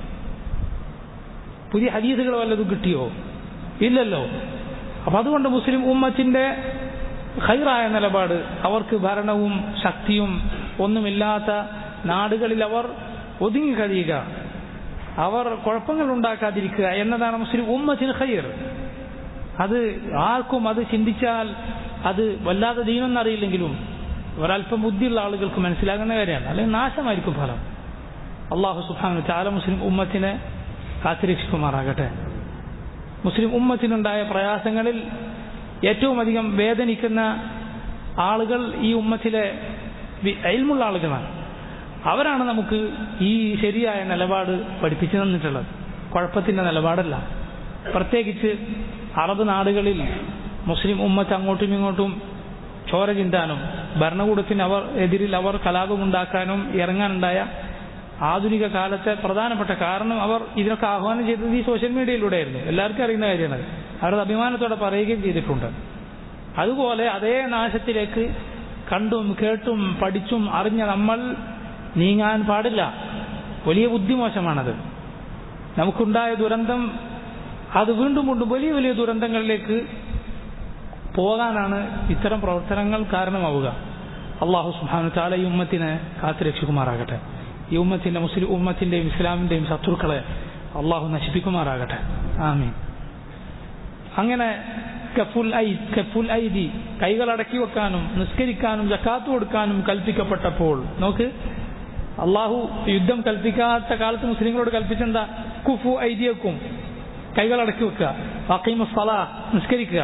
പുതിയ ഹദീസുകൾ വല്ലതും കിട്ടിയോ ഇല്ലല്ലോ അപ്പൊ അതുകൊണ്ട് മുസ്ലിം ഉമ്മത്തിന്റെ ഖൈറായ നിലപാട് അവർക്ക് ഭരണവും ശക്തിയും ഒന്നുമില്ലാത്ത നാടുകളിൽ അവർ ഒതുങ്ങി കഴിയുക അവർ കുഴപ്പങ്ങൾ ഉണ്ടാക്കാതിരിക്കുക എന്നതാണ് മുസ്ലിം ഉമ്മത്തിന് ഖൈർ അത് ആർക്കും അത് ചിന്തിച്ചാൽ അത് വല്ലാതെ ദീനൊന്നും അറിയില്ലെങ്കിലും ഒരല്പം ബുദ്ധിയുള്ള ആളുകൾക്ക് മനസ്സിലാകുന്ന കാര്യമാണ് അല്ലെങ്കിൽ നാശമായിരിക്കും ഫലം അള്ളാഹു സുഹാനു ചാല മുസ്ലിം ഉമ്മത്തിനെ കാത്തിരക്ഷിക്കുമാറാകട്ടെ മുസ്ലിം ഉമ്മത്തിനുണ്ടായ പ്രയാസങ്ങളിൽ ഏറ്റവും അധികം വേദനിക്കുന്ന ആളുകൾ ഈ ഉമ്മത്തിലെ അയൽമുള്ള ആളുകളാണ് അവരാണ് നമുക്ക് ഈ ശരിയായ നിലപാട് പഠിപ്പിച്ചു തന്നിട്ടുള്ളത് കുഴപ്പത്തിൻ്റെ നിലപാടല്ല പ്രത്യേകിച്ച് അറബ് നാടുകളിൽ മുസ്ലിം ഉമ്മത്ത് അങ്ങോട്ടും ഇങ്ങോട്ടും ചോര ചിന്താനും ഭരണകൂടത്തിന് അവർ എതിരിൽ അവർ കലാപമുണ്ടാക്കാനും ഇറങ്ങാനുണ്ടായ ആധുനിക കാലത്തെ പ്രധാനപ്പെട്ട കാരണം അവർ ഇതിനൊക്കെ ആഹ്വാനം ചെയ്തത് ഈ സോഷ്യൽ മീഡിയയിലൂടെയായിരുന്നു എല്ലാവർക്കും അറിയുന്ന കാര്യമാണ് അവരത് അഭിമാനത്തോടെ പറയുകയും ചെയ്തിട്ടുണ്ട് അതുപോലെ അതേ നാശത്തിലേക്ക് കണ്ടും കേട്ടും പഠിച്ചും അറിഞ്ഞ നമ്മൾ നീങ്ങാൻ പാടില്ല വലിയ ബുദ്ധിമോശമാണത് നമുക്കുണ്ടായ ദുരന്തം അത് വീണ്ടും വീണ്ടും വലിയ വലിയ ദുരന്തങ്ങളിലേക്ക് പോകാനാണ് ഇത്തരം പ്രവർത്തനങ്ങൾ കാരണമാവുക അള്ളാഹു സുബാനു താല ഈ ഉമ്മത്തിനെ കാത്തുരക്ഷിക്കുമാറാകട്ടെ ഈ ഉമ്മത്തിന്റെ മുസ്ലിം ഉമ്മത്തിന്റെയും ഇസ്ലാമിന്റെയും ശത്രുക്കളെ അള്ളാഹു നശിപ്പിക്കുമാറാകട്ടെ ആമീൻ അങ്ങനെ കഫുൽ ഐ കഫുൽ ഐദി കൈകൾ അടക്കി വെക്കാനും നിസ്കരിക്കാനും ജക്കാത്ത് കൊടുക്കാനും കൽപ്പിക്കപ്പെട്ടപ്പോൾ നോക്ക് അള്ളാഹു യുദ്ധം കൽപ്പിക്കാത്ത കാലത്ത് മുസ്ലിങ്ങളോട് കൽപ്പിച്ചെന്താ കുഫു ഐദിയക്കും കൈകൾ അടക്കി വെക്കുക വക്കീമ സലാ നിസ്കരിക്കുക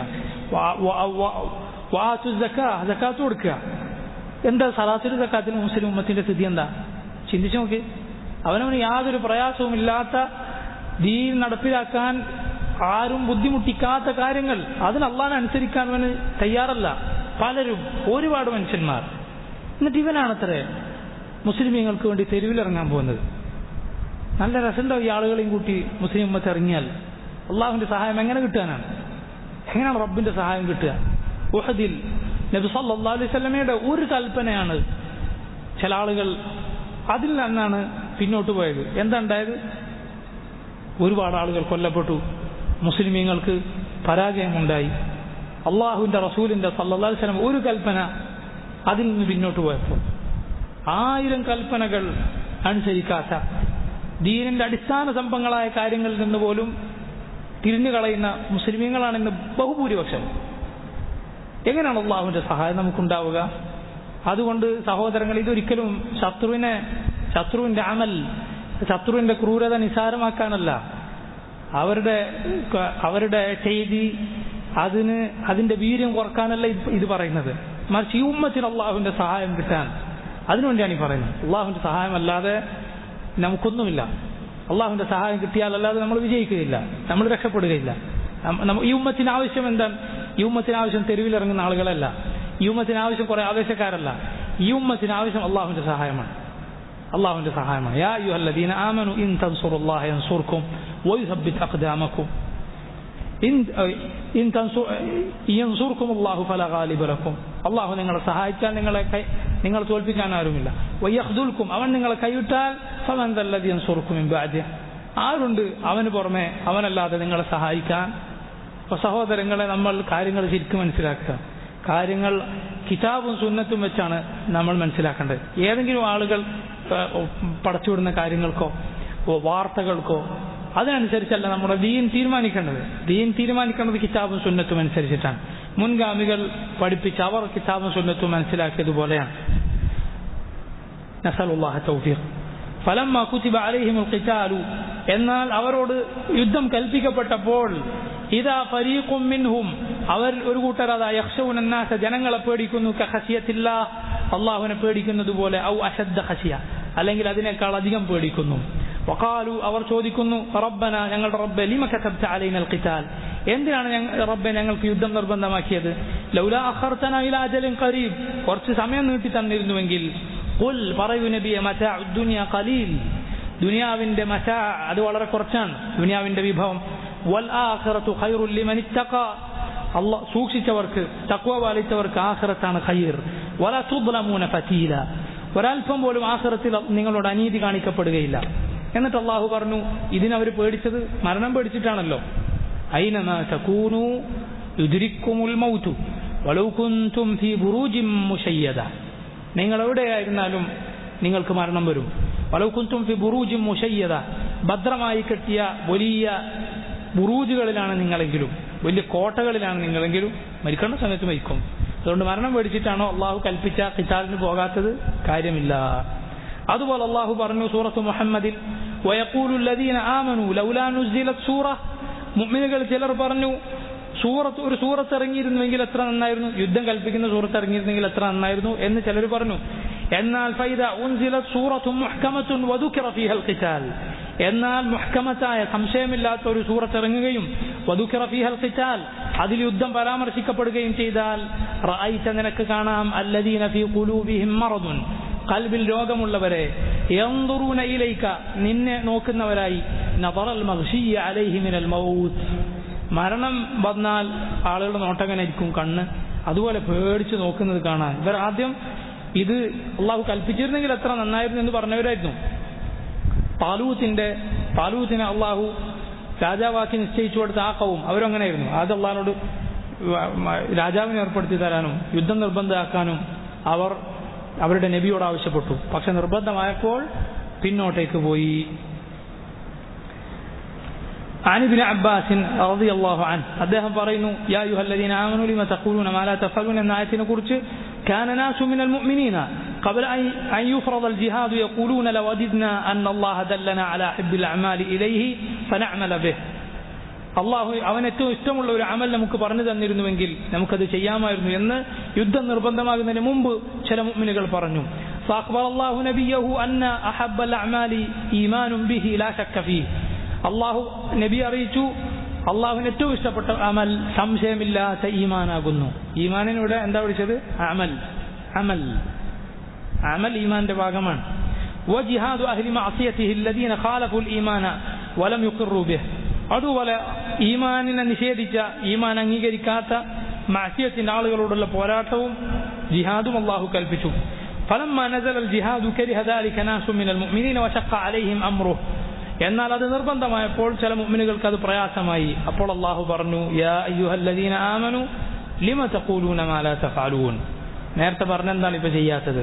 വാത്തു ജക്കാത്ത് കൊടുക്കുക എന്താ സലാത്തിന് ജക്കാത്തിന് മുസ്ലിം ഉമ്മത്തിന്റെ സ്ഥിതി എന്താ ചിന്തിച്ചു നോക്ക് അവനവന് യാതൊരു പ്രയാസവും ഇല്ലാത്ത ദീൻ നടപ്പിലാക്കാൻ ആരും ബുദ്ധിമുട്ടിക്കാത്ത കാര്യങ്ങൾ അതിന് അള്ളാനെ അനുസരിക്കാൻ അവന് തയ്യാറല്ല പലരും ഒരുപാട് മനുഷ്യന്മാർ എന്നിട്ട് ഇവനാണത്രേ മുസ്ലിമീങ്ങൾക്ക് വേണ്ടി തെരുവിലിറങ്ങാൻ പോകുന്നത് നല്ല രസമുണ്ടാവും ഈ ആളുകളെയും കൂട്ടി മുസ്ലിം ഉമ്മത്ത് ഇറങ്ങിയാൽ അള്ളാഹുവിന്റെ സഹായം എങ്ങനെ കിട്ടാനാണ് എങ്ങനെയാണ് റബ്ബിന്റെ സഹായം കിട്ടുക ഉഹദിൽ നബി സല്ലാ അലൈഹി സ്വലമയുടെ ഒരു കൽപ്പനയാണ് ചില ആളുകൾ അതിൽ നിന്നാണ് പിന്നോട്ട് പോയത് എന്താ ഉണ്ടായത് ഒരുപാട് ആളുകൾ കൊല്ലപ്പെട്ടു മുസ്ലിമീങ്ങൾക്ക് പരാജയമുണ്ടായി അള്ളാഹുവിന്റെ റസൂലിന്റെ സല്ലാ സ്വലം ഒരു കൽപ്പന അതിൽ നിന്ന് പിന്നോട്ട് പോയപ്പോൾ ആയിരം കൽപ്പനകൾ അനുസരിക്കാത്ത ദീനിന്റെ അടിസ്ഥാന സംഭവങ്ങളായ കാര്യങ്ങളിൽ നിന്ന് പോലും തിരിഞ്ഞു കളയുന്ന മുസ്ലിമീങ്ങളാണ് ഇന്ന് ബഹുഭൂരിപക്ഷം എങ്ങനെയാണ് അള്ളാഹുവിന്റെ സഹായം നമുക്കുണ്ടാവുക അതുകൊണ്ട് സഹോദരങ്ങൾ ഇതൊരിക്കലും ശത്രുവിനെ ശത്രുവിന്റെ അമൽ ശത്രുവിന്റെ ക്രൂരത നിസാരമാക്കാനല്ല അവരുടെ അവരുടെ ചെയ്തി അതിന് അതിന്റെ വീര്യം കുറക്കാനല്ല ഇത് പറയുന്നത് മറിച്ച് ഈ ഉമ്മത്തിന് അള്ളാഹുവിന്റെ സഹായം കിട്ടാൻ അതിനുവേണ്ടിയാണ് ഈ പറയുന്നത് അള്ളാഹുവിന്റെ സഹായം അല്ലാതെ നമുക്കൊന്നുമില്ല അള്ളാഹുവിന്റെ സഹായം കിട്ടിയാലല്ലാതെ നമ്മൾ വിജയിക്കുകയില്ല നമ്മൾ രക്ഷപ്പെടുകയില്ല ഈ ഉമ്മത്തിന് ആവശ്യം എന്താണ് ഈ ഉമ്മത്തിന് ആവശ്യം തെരുവിലിറങ്ങുന്ന ആളുകളല്ല ഈ ഉമ്മത്തിന് ആവശ്യം കുറെ ആവേശക്കാരല്ല ഈ ഉമ്മത്തിന് ആവശ്യം അള്ളാഹുവിന്റെ സഹായമാണ് അള്ളാഹുവിന്റെ സഹായമാണ് യാ യു അല്ലദീന ആമനു ഇൻ തൻസുറുല്ലാഹ യൻസുർക്കും വയുസബ്ബിത് അഖ്ദാമക്കും ഇൻ ഇൻ തൻസു യൻസുർക്കും അല്ലാഹു ഫല ഗാലിബ ലക്കും അള്ളാഹു നിങ്ങളെ സഹായിച്ചാൽ നിങ്ങളെ കൈ നിങ്ങൾ തോൽപ്പിക്കാൻ ആരുമില്ല വയ്യഹ്ദുൽക്കും അവൻ നിങ്ങളെ കൈവിട്ടാൽ ഫമൻ ദല്ലദി യൻസുർക്കും മിൻ ബഅദി ആരുണ്ട് അവന് പുറമെ അവനല്ലാതെ നിങ്ങളെ സഹായിക്കാൻ അപ്പോൾ സഹോദരങ്ങളെ നമ്മൾ കാര്യങ്ങൾ ശരിക്കും മനസ്സിലാക്കുക കാര്യങ്ങൾ കിതാബും സുന്നത്തും വെച്ചാണ് നമ്മൾ മനസ്സിലാക്കേണ്ടത് ഏതെങ്കിലും ആളുകൾ പടച്ചുവിടുന്ന കാര്യങ്ങൾക്കോ വാർത്തകൾക്കോ അതിനനുസരിച്ചല്ല നമ്മുടെ ദീൻ തീരുമാനിക്കേണ്ടത് ദീൻ തീരുമാനിക്കേണ്ടത് കിതാബും സുന്നത്തും അനുസരിച്ചിട്ടാണ് മുൻഗാമികൾ പഠിപ്പിച്ച് അവർ കിതാബും സുന്നത്തും മനസ്സിലാക്കിയതുപോലെയാണ് നസലുല്ലാഹ തൗഫീഖ് ഫലമ്മ കുതിബ അലൈഹിമുൽ ഖിതാലു എന്നാൽ അവരോട് യുദ്ധം കൽപ്പിക്കപ്പെട്ടപ്പോൾ ഇതാ ഫരീഖും മിൻഹും അവർ ഒരു കൂട്ടർ അതാ യക്ഷൗനാസ ജനങ്ങളെ പേടിക്കുന്നു കഹസിയത്തില്ല അള്ളാഹുവിനെ പേടിക്കുന്നത് പോലെ ഔ അശദ്ദ ഹസിയ അല്ലെങ്കിൽ അതിനേക്കാൾ അധികം പേടിക്കുന്നു വഖാലു അവർ ചോദിക്കുന്നു റബ്ബന ഞങ്ങളുടെ റബ്ബെ ലിമ കതബ്ത അലൈനൽ ഖിതാൽ എന്തിനാണ് റബ്ബെ ഞങ്ങൾക്ക് യുദ്ധം നിർബന്ധമാക്കിയത് ലൗലാ അഖർതന ഇലാ അജലിൻ ഖരീബ് കുറച്ച് സമയം നീട്ടി തന്നിരുന്നുവെങ്കിൽ ഖുൽ പറയൂ നബിയെ മതാ ദുനിയ ഖലീൽ ദുനിയാവിന്റെ മതാ അത് വളരെ കുറച്ചാണ് ദുനിയാവിന്റെ വിഭവം വൽ ആഖിറതു ഖൈറുൽ ലിമൻ ഇത്തഖ അള്ളാഹ് സൂക്ഷിച്ചവർക്ക് തക്വ പാലിച്ചവർക്ക് ആഖിറത്താണ് ഖൈർ വല തുദ്ലമൂന ഫതീല ഒരൽപ്പം പോലും ആഖിറത്തിൽ നിങ്ങളോട് അനീതി കാണിക്കപ്പെടുകയില്ല എന്നിട്ട് അള്ളാഹു പറഞ്ഞു ഇതിനവർ പേടിച്ചത് മരണം പേടിച്ചിട്ടാണല്ലോ അയിനമ തകൂനു യുദ്രിക്കുമുൽ മൗതു വലൗ കുന്തും ഫീ ബുറൂജിൻ മുശയ്യദ നിങ്ങൾ എവിടെയായിരുന്നാലും നിങ്ങൾക്ക് മരണം വരും വലൗ കുന്തും ഫി ബുറൂജിൻ മുശയ്യദ ഭദ്രമായി കെട്ടിയ വലിയ ബുറൂജുകളിലാണ് നിങ്ങളെങ്കിലും വലിയ കോട്ടകളിലാണ് നിങ്ങളെങ്കിലും മരിക്കേണ്ട സമയത്ത് മരിക്കും അതുകൊണ്ട് മരണം പേടിച്ചിട്ടാണോ അള്ളാഹു കൽപ്പിച്ച ഖിതാലിന് പോകാത്തത് കാര്യമില്ല അതുപോലെ അള്ളാഹു പറഞ്ഞു സൂറത്ത് മുഹമ്മദിൽ വയക്കൂലുല്ലദീന ആമനു ലൗലാ നുസിലത് സൂറ മുഅ്മിനുകൾ ചിലർ പറഞ്ഞു സൂറത്ത് ഒരു സൂറത്ത് ഇറങ്ങിയിരുന്നുവെങ്കിൽ എത്ര നന്നായിരുന്നു യുദ്ധം കൽപ്പിക്കുന്ന സൂറത്ത് ഇറങ്ങിയിരുന്നെങ്കിൽ എത്ര നന്നായിരുന്നു എന്ന് ചിലർ പറഞ്ഞു എന്നാൽ ഫൈദ ഉൻസിലത് സൂറത്തും മുഹ്കമത്തുൻ വദുക്കിറ ഫീഹൽ ഖിതാൽ എന്നാൽ മുഹ്കമത്തായ സംശയമില്ലാത്ത ഒരു സൂറത്ത് ഇറങ്ങുകയും വദുക്കിറ ഫീഹൽ ഖിതാൽ അതിൽ യുദ്ധം പരാമർശിക്കപ്പെടുകയും ചെയ്താൽ റഅയ്ത നിനക്ക് കാണാം അല്ലദീന ഫീ ഖുലൂബിഹിം മറദുൻ കൽബിൽ രോഗമുള്ളവരെ യൻദുറൂന ഇലൈക നിന്നെ നോക്കുന്നവരായി നദറൽ മഗ്ശിയ അലൈഹി മിനൽ മൗത്ത് മരണം വന്നാൽ ആളുകളുടെ നോട്ടങ്ങനായിരിക്കും കണ്ണ് അതുപോലെ പേടിച്ച് നോക്കുന്നത് കാണാൻ ഇവർ ആദ്യം ഇത് അള്ളാഹു കൽപ്പിച്ചിരുന്നെങ്കിൽ എത്ര നന്നായിരുന്നു എന്ന് പറഞ്ഞവരായിരുന്നു താലൂത്തിന്റെ താലൂത്തിനെ അള്ളാഹു രാജാവാക്കി നിശ്ചയിച്ചു കൊടുത്ത ആ കവും അവരങ്ങനെയായിരുന്നു അത് അള്ളഹാനോട് രാജാവിനെ ഏർപ്പെടുത്തി തരാനും യുദ്ധം നിർബന്ധമാക്കാനും അവർ അവരുടെ നബിയോട് ആവശ്യപ്പെട്ടു പക്ഷെ നിർബന്ധമായപ്പോൾ പിന്നോട്ടേക്ക് പോയി عن ابن عباس رضي الله عنه അദ്ദേഹം പറയുന്നു يا أيها الذين آمنوا لما تقولون ما لا تفعلون എന്ന ആയത്തിനെ കുറിച്ച് كان ناس من المؤمنين قبل أن يفرض الجهاد يقولون لو وجدنا أن الله دلنا على حب الأعمال إليه فنعمل به അള്ളാഹു അവൻ ഏറ്റവും ഇഷ്ടമുള്ള ഒരു അമൽ നമുക്ക് പറഞ്ഞു തന്നിരുന്നുവെങ്കിൽ നമുക്കത് ചെയ്യാമായിരുന്നു എന്ന് യുദ്ധം നിർബന്ധമാകുന്നതിന് മുമ്പ് ചില മുഅ്മിനുകൾ പറഞ്ഞു فأخبر الله نبيه أن أحب الأعمال إيمان به لا شك فيه അള്ളാഹു നബി അറിയിച്ചു അള്ളാഹുവിന് ഏറ്റവും ഇഷ്ടപ്പെട്ട അമൽ സംശയമില്ലാത്ത ഈമാനാകുന്നു ഈമാനിനിവിടെ എന്താ വിളിച്ചത് അമൽ അമൽ അമൽ ഈമാന്റെ ഭാഗമാണ് وجهاد أهل معصيته الذين خالفوا الإيمان ولم يقروا به അതുപോലെ ഈമാനിനെ നിഷേധിച്ച ഈമാൻ അംഗീകരിക്കാത്ത മാസിയത്തിന്റെ ആളുകളോടുള്ള പോരാട്ടവും ജിഹാദും അള്ളാഹു കൽപ്പിച്ചു فلما نزل الجهاد كره ذلك ناس من المؤمنين وشق عليهم أمره എന്നാൽ അത് നിർബന്ധമായപ്പോൾ ചില മുഅ്മിനുകൾക്ക് അത് പ്രയാസമായി അപ്പോൾ അള്ളാഹു പറഞ്ഞു യാ അയ്യുഹല്ലദീന ആമനു ലിമ തഖൂലൂന മാ ലാ തഫഅലൂൻ നേരത്തെ പറഞ്ഞ എന്താണ് ഇപ്പൊ ചെയ്യാത്തത്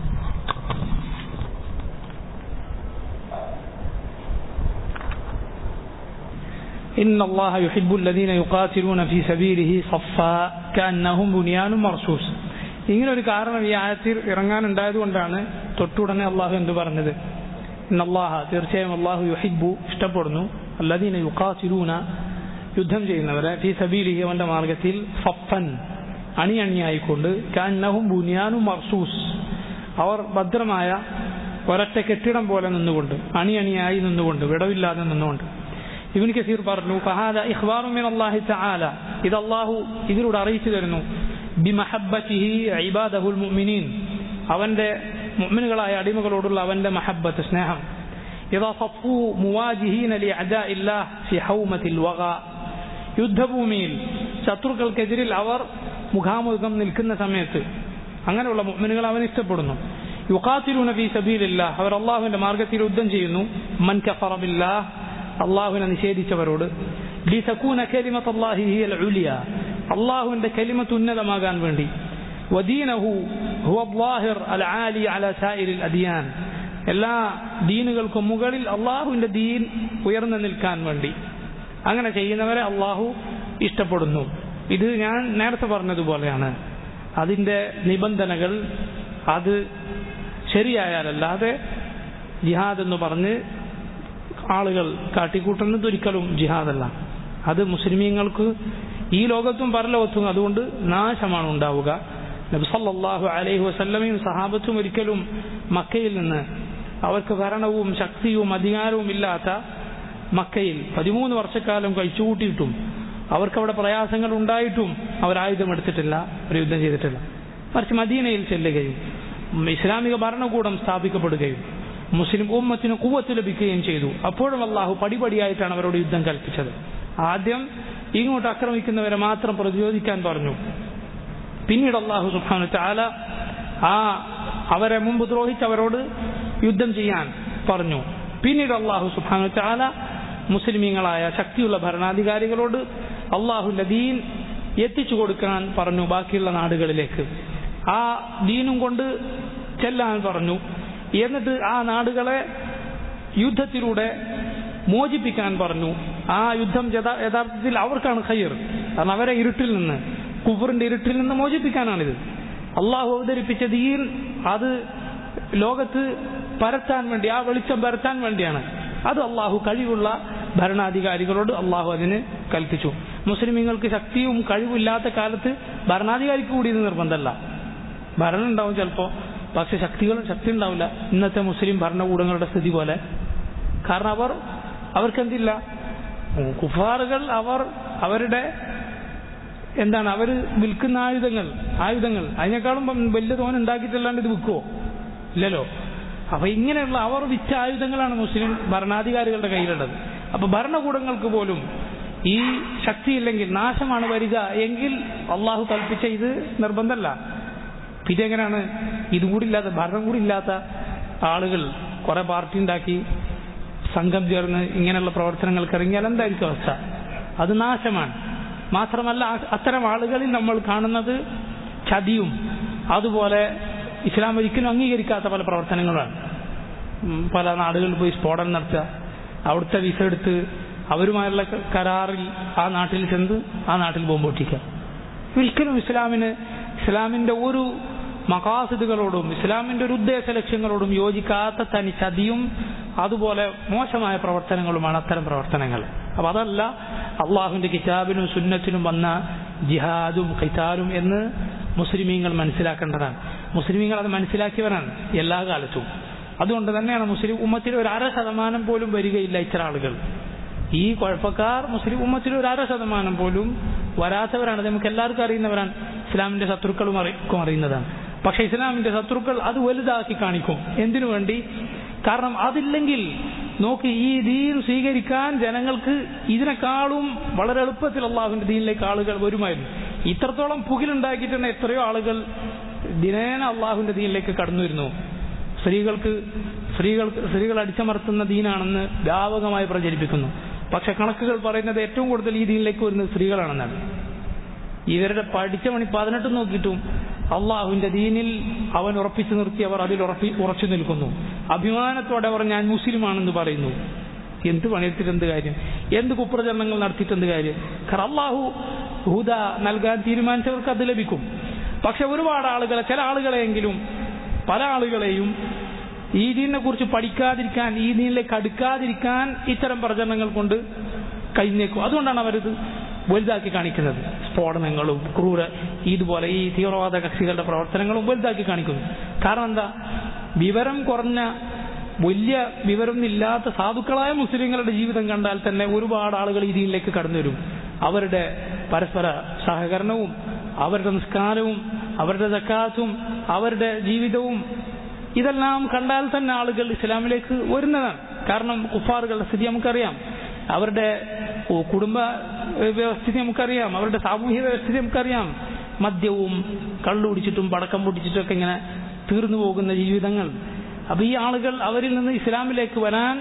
إن الله يحب الذين يقاتلون في سبيله صفا كأنهم بنيان مرصوص ഇങ്ങനെ ഒരു കാരണം ഈ ആയത്തിൽ ഇറങ്ങാനുണ്ടായത് കൊണ്ടാണ് തൊട്ടുടനെ അള്ളാഹു എന്ത് പറഞ്ഞത് അള്ളാഹ തീർച്ചയായും അള്ളാഹു യുഹിബു ഇഷ്ടപ്പെടുന്നു അല്ലദീന യുഖാസിലൂന യുദ്ധം ചെയ്യുന്നവരെ ഫി സബീലിഹി അവന്റെ മാർഗത്തിൽ ഫഫൻ അണിയണിയായിക്കൊണ്ട് കാന്നഹും ബുനിയാനും മർസൂസ് അവർ ഭദ്രമായ ഒരൊറ്റ കെട്ടിടം പോലെ നിന്നുകൊണ്ട് അണിയണിയായി നിന്നുകൊണ്ട് വിടവില്ലാതെ നിന്നുകൊണ്ട് ഇബിൻ കസീർ പറഞ്ഞു ഫഹാദ ഇഖ്ബാറു മിൻ അല്ലാഹി തആല ഇത് അല്ലാഹു ഇതിലൂടെ അറിയിച്ചു തരുന്നു ബിമഹബ്ബതിഹി ഇബാദഹുൽ മുഅ്മിനീൻ അവന്റെ മുഅ്മിനുകളായ അടിമകളോടുള്ള അവന്റെ മഹബ്ബത്ത് സ്നേഹം ഇതാ സഫു മുവാജിഹീന ലി അദാഇല്ലാഹ് ഫി ഹൗമത്തിൽ വഗ യുദ്ധഭൂമിയിൽ ശത്രുക്കൾക്കെതിരിൽ അവർ മുഖാമുഖം നിൽക്കുന്ന സമയത്ത് അങ്ങനെയുള്ള മുഅ്മിനുകൾ അവൻ ഇഷ്ടപ്പെടുന്നു യുഖാത്തിലൂന ഫീ സബീലില്ലാഹ് അവർ അള്ളാഹുവിന്റെ മാർഗത്തിൽ യുദ്ധം ചെയ്യുന്നു മൻ കഫറ ബില്ലാഹ് അള്ളാഹുവിനെ നിഷേധിച്ചവരോട് ലിതകൂന കലിമത്തുല്ലാഹി ഹിയൽ ഉലിയ അള്ളാഹുവിന്റെ കലിമത്ത് ഉന്നതമാകാൻ വേണ്ടി ودينه هو الظاهر العالي على سائر الأديان എല്ലാ ദീനുകൾക്കും മുകളിൽ അള്ളാഹുവിന്റെ ദീൻ ഉയർന്നു നിൽക്കാൻ വേണ്ടി അങ്ങനെ ചെയ്യുന്നവരെ അള്ളാഹു ഇഷ്ടപ്പെടുന്നു ഇത് ഞാൻ നേരത്തെ പറഞ്ഞതുപോലെയാണ് അതിന്റെ നിബന്ധനകൾ അത് ശരിയായാലല്ലാതെ ജിഹാദ് എന്ന് പറഞ്ഞ് ആളുകൾ കാട്ടിക്കൂട്ടുന്നത് ഒരിക്കലും ജിഹാദല്ല അത് മുസ്ലിമീങ്ങൾക്ക് ഈ ലോകത്തും പരലോകത്തും അതുകൊണ്ട് നാശമാണ് ഉണ്ടാവുക നബ്സല്ലാഹു അലൈഹി വസല്ലമയും സഹാബത്തും ഒരിക്കലും മക്കയിൽ നിന്ന് അവർക്ക് ഭരണവും ശക്തിയും അധികാരവും ഇല്ലാത്ത മക്കയിൽ പതിമൂന്ന് വർഷക്കാലം കഴിച്ചുകൂട്ടിയിട്ടും അവർക്ക് അവിടെ പ്രയാസങ്ങൾ ഉണ്ടായിട്ടും അവർ ആയുധം എടുത്തിട്ടില്ല ഒരു യുദ്ധം ചെയ്തിട്ടില്ല മറിച്ച് മദീനയിൽ ചെല്ലുകയും ഇസ്ലാമിക ഭരണകൂടം സ്ഥാപിക്കപ്പെടുകയും മുസ്ലിം ഉമ്മത്തിന് കൂവത്ത് ലഭിക്കുകയും ചെയ്തു അപ്പോഴും അള്ളാഹു പടിപടിയായിട്ടാണ് അവരോട് യുദ്ധം കൽപ്പിച്ചത് ആദ്യം ഇങ്ങോട്ട് ആക്രമിക്കുന്നവരെ മാത്രം പ്രതിരോധിക്കാൻ പറഞ്ഞു പിന്നീട് അള്ളാഹു സുഹാനു ചാല ആ അവരെ മുമ്പ് ദ്രോഹിച്ചവരോട് യുദ്ധം ചെയ്യാൻ പറഞ്ഞു പിന്നീട് അള്ളാഹു സുഹാനു ചാല മുസ്ലിമീങ്ങളായ ശക്തിയുള്ള ഭരണാധികാരികളോട് അള്ളാഹുന്റെ ദീൻ എത്തിച്ചു കൊടുക്കാൻ പറഞ്ഞു ബാക്കിയുള്ള നാടുകളിലേക്ക് ആ ദീനും കൊണ്ട് ചെല്ലാൻ പറഞ്ഞു എന്നിട്ട് ആ നാടുകളെ യുദ്ധത്തിലൂടെ മോചിപ്പിക്കാൻ പറഞ്ഞു ആ യുദ്ധം യഥാർത്ഥത്തിൽ അവർക്കാണ് ഖൈർ കാരണം അവരെ ഇരുട്ടിൽ നിന്ന് കുഫറിന്റെ ഇരുട്ടിൽ നിന്ന് മോചിപ്പിക്കാനാണിത് അള്ളാഹു അവതരിപ്പിച്ച ദീൻ അത് ലോകത്ത് പരത്താൻ വേണ്ടി ആ വെളിച്ചം പരത്താൻ വേണ്ടിയാണ് അത് അള്ളാഹു കഴിവുള്ള ഭരണാധികാരികളോട് അള്ളാഹു അതിന് കൽപ്പിച്ചു മുസ്ലിമീങ്ങൾക്ക് ശക്തിയും കഴിവില്ലാത്ത കാലത്ത് ഭരണാധികാരിക്ക് കൂടി ഇത് നിർബന്ധമല്ല ഭരണം ഉണ്ടാവും ചിലപ്പോൾ പക്ഷെ ശക്തികൾ ശക്തി ഉണ്ടാവില്ല ഇന്നത്തെ മുസ്ലിം ഭരണകൂടങ്ങളുടെ സ്ഥിതി പോലെ കാരണം അവർ അവർക്കെന്തില്ല കുഫാറുകൾ അവർ അവരുടെ എന്താണ് അവർ വിൽക്കുന്ന ആയുധങ്ങൾ ആയുധങ്ങൾ അതിനേക്കാളും വലിയ തോൻ ഉണ്ടാക്കിയിട്ടല്ലാണ്ട് ഇത് വിൽക്കുവോ ഇല്ലല്ലോ അപ്പൊ ഇങ്ങനെയുള്ള അവർ വിറ്റ ആയുധങ്ങളാണ് മുസ്ലിം ഭരണാധികാരികളുടെ കയ്യിലുള്ളത് അപ്പൊ ഭരണകൂടങ്ങൾക്ക് പോലും ഈ ശക്തിയില്ലെങ്കിൽ നാശമാണ് വരിക എങ്കിൽ അള്ളാഹു കൽപ്പിച്ച ഇത് നിർബന്ധമല്ല പിന്നെ എങ്ങനെയാണ് ഇതും കൂടി ഇല്ലാത്ത ഭരണം കൂടി ഇല്ലാത്ത ആളുകൾ കുറെ പാർട്ടി ഉണ്ടാക്കി സംഘം ചേർന്ന് ഇങ്ങനെയുള്ള പ്രവർത്തനങ്ങൾക്ക് ഇറങ്ങിയാൽ എന്തായിരിക്കും അവസ്ഥ അത് നാശമാണ് മാത്രമല്ല അത്തരം ആളുകളിൽ നമ്മൾ കാണുന്നത് ചതിയും അതുപോലെ ഇസ്ലാം ഒരിക്കലും അംഗീകരിക്കാത്ത പല പ്രവർത്തനങ്ങളാണ് പല നാടുകളിൽ പോയി സ്ഫോടനം നടത്തുക അവിടുത്തെ വിസ എടുത്ത് അവരുമായുള്ള കരാറിൽ ആ നാട്ടിൽ ചെന്ന് ആ നാട്ടിൽ ബോംബ് പൊട്ടിക്കുക ഒരിക്കലും ഇസ്ലാമിന് ഇസ്ലാമിന്റെ ഒരു മകാസിദുകളോടും ഇസ്ലാമിന്റെ ഒരു ഉദ്ദേശ ലക്ഷ്യങ്ങളോടും യോജിക്കാത്ത തനി ചതിയും അതുപോലെ മോശമായ പ്രവർത്തനങ്ങളുമാണ് അത്തരം പ്രവർത്തനങ്ങൾ അപ്പൊ അതല്ല അള്ളാഹുവിന്റെ കിതാബിനും സുന്നത്തിനും വന്ന ജിഹാദും ഖിതാലും എന്ന് മുസ്ലിമീങ്ങൾ മനസ്സിലാക്കേണ്ടതാണ് മുസ്ലിമീങ്ങൾ അത് മനസ്സിലാക്കിയവരാണ് എല്ലാ കാലത്തും അതുകൊണ്ട് തന്നെയാണ് മുസ്ലിം ഉമ്മത്തിൽ ഒരു അര ശതമാനം പോലും വരികയില്ല ഇത്തരം ആളുകൾ ഈ കുഴപ്പക്കാർ മുസ്ലിം ഉമ്മത്തിൽ ഒരു അര ശതമാനം പോലും വരാത്തവരാണ് നമുക്ക് എല്ലാവർക്കും അറിയുന്നവരാണ് ഇസ്ലാമിന്റെ ശത്രുക്കളും അറിയിക്കും അറിയുന്നതാണ് പക്ഷെ ഇസ്ലാമിന്റെ ശത്രുക്കൾ അത് വലുതാക്കി കാണിക്കും എന്തിനു വേണ്ടി കാരണം അതില്ലെങ്കിൽ നോക്ക് ഈ ദീൻ സ്വീകരിക്കാൻ ജനങ്ങൾക്ക് ഇതിനേക്കാളും വളരെ എളുപ്പത്തിൽ അള്ളാഹുവിന്റെ ദീനിലേക്ക് ആളുകൾ വരുമായിരുന്നു ഇത്രത്തോളം പുകിലുണ്ടാക്കിയിട്ടുണ്ട് എത്രയോ ആളുകൾ ദിനേന അള്ളാഹുവിന്റെ ദീനിലേക്ക് കടന്നു വരുന്നു സ്ത്രീകൾക്ക് സ്ത്രീകൾക്ക് സ്ത്രീകൾ അടിച്ചമർത്തുന്ന ദീനാണെന്ന് വ്യാപകമായി പ്രചരിപ്പിക്കുന്നു പക്ഷെ കണക്കുകൾ പറയുന്നത് ഏറ്റവും കൂടുതൽ ഈ ദീനിലേക്ക് വരുന്നത് സ്ത്രീകളാണെന്നാണ് ഇവരുടെ പഠിച്ച മണി പതിനെട്ട് നോക്കിയിട്ടും അള്ളാഹുവിന്റെ ദീനിൽ അവൻ ഉറപ്പിച്ചു നിർത്തി അവർ അതിൽ ഉറപ്പി ഉറച്ചു നിൽക്കുന്നു അഭിമാനത്തോടെ അവർ ഞാൻ മുസ്ലിമാണെന്ന് പറയുന്നു എന്ത് പണിയെടുത്തിട്ട് എന്ത് കാര്യം എന്ത് കുപ്രചരണങ്ങൾ നടത്തിയിട്ട് എന്ത് കാര്യം കാരണം അള്ളാഹു ഹുദ നൽകാൻ തീരുമാനിച്ചവർക്ക് അത് ലഭിക്കും പക്ഷെ ഒരുപാട് ആളുകളെ ചില ആളുകളെയെങ്കിലും പല ആളുകളെയും ഈ ദീനിനെ കുറിച്ച് പഠിക്കാതിരിക്കാൻ ഈ ദീനിലേക്ക് അടുക്കാതിരിക്കാൻ ഇത്തരം പ്രചരണങ്ങൾ കൊണ്ട് കഴിഞ്ഞേക്കും അതുകൊണ്ടാണ് അവരിത് വലുതാക്കി കാണിക്കുന്നത് സ്ഫോടനങ്ങളും ക്രൂര ഇതുപോലെ ഈ തീവ്രവാദ കക്ഷികളുടെ പ്രവർത്തനങ്ങളും വലുതാക്കി കാണിക്കുന്നു കാരണം എന്താ വിവരം കുറഞ്ഞ വലിയ വിവരമൊന്നുമില്ലാത്ത സാധുക്കളായ മുസ്ലിങ്ങളുടെ ജീവിതം കണ്ടാൽ തന്നെ ഒരുപാട് ആളുകൾ ഈ ദീനിലേക്ക് കടന്നു വരും അവരുടെ പരസ്പര സഹകരണവും അവരുടെ നിസ്കാരവും അവരുടെ ജക്കാത്തും അവരുടെ ജീവിതവും ഇതെല്ലാം കണ്ടാൽ തന്നെ ആളുകൾ ഇസ്ലാമിലേക്ക് വരുന്നതാണ് കാരണം കുഫാറുകളുടെ സ്ഥിതി നമുക്കറിയാം അവരുടെ കുടുംബ വ്യവസ്ഥിതി നമുക്കറിയാം അവരുടെ സാമൂഹിക വ്യവസ്ഥിതി നമുക്കറിയാം മദ്യവും കള്ളുടിച്ചിട്ടും പടക്കം പൊട്ടിച്ചിട്ടും ഒക്കെ ഇങ്ങനെ തീർന്നു പോകുന്ന ജീവിതങ്ങൾ അപ്പൊ ഈ ആളുകൾ അവരിൽ നിന്ന് ഇസ്ലാമിലേക്ക് വരാൻ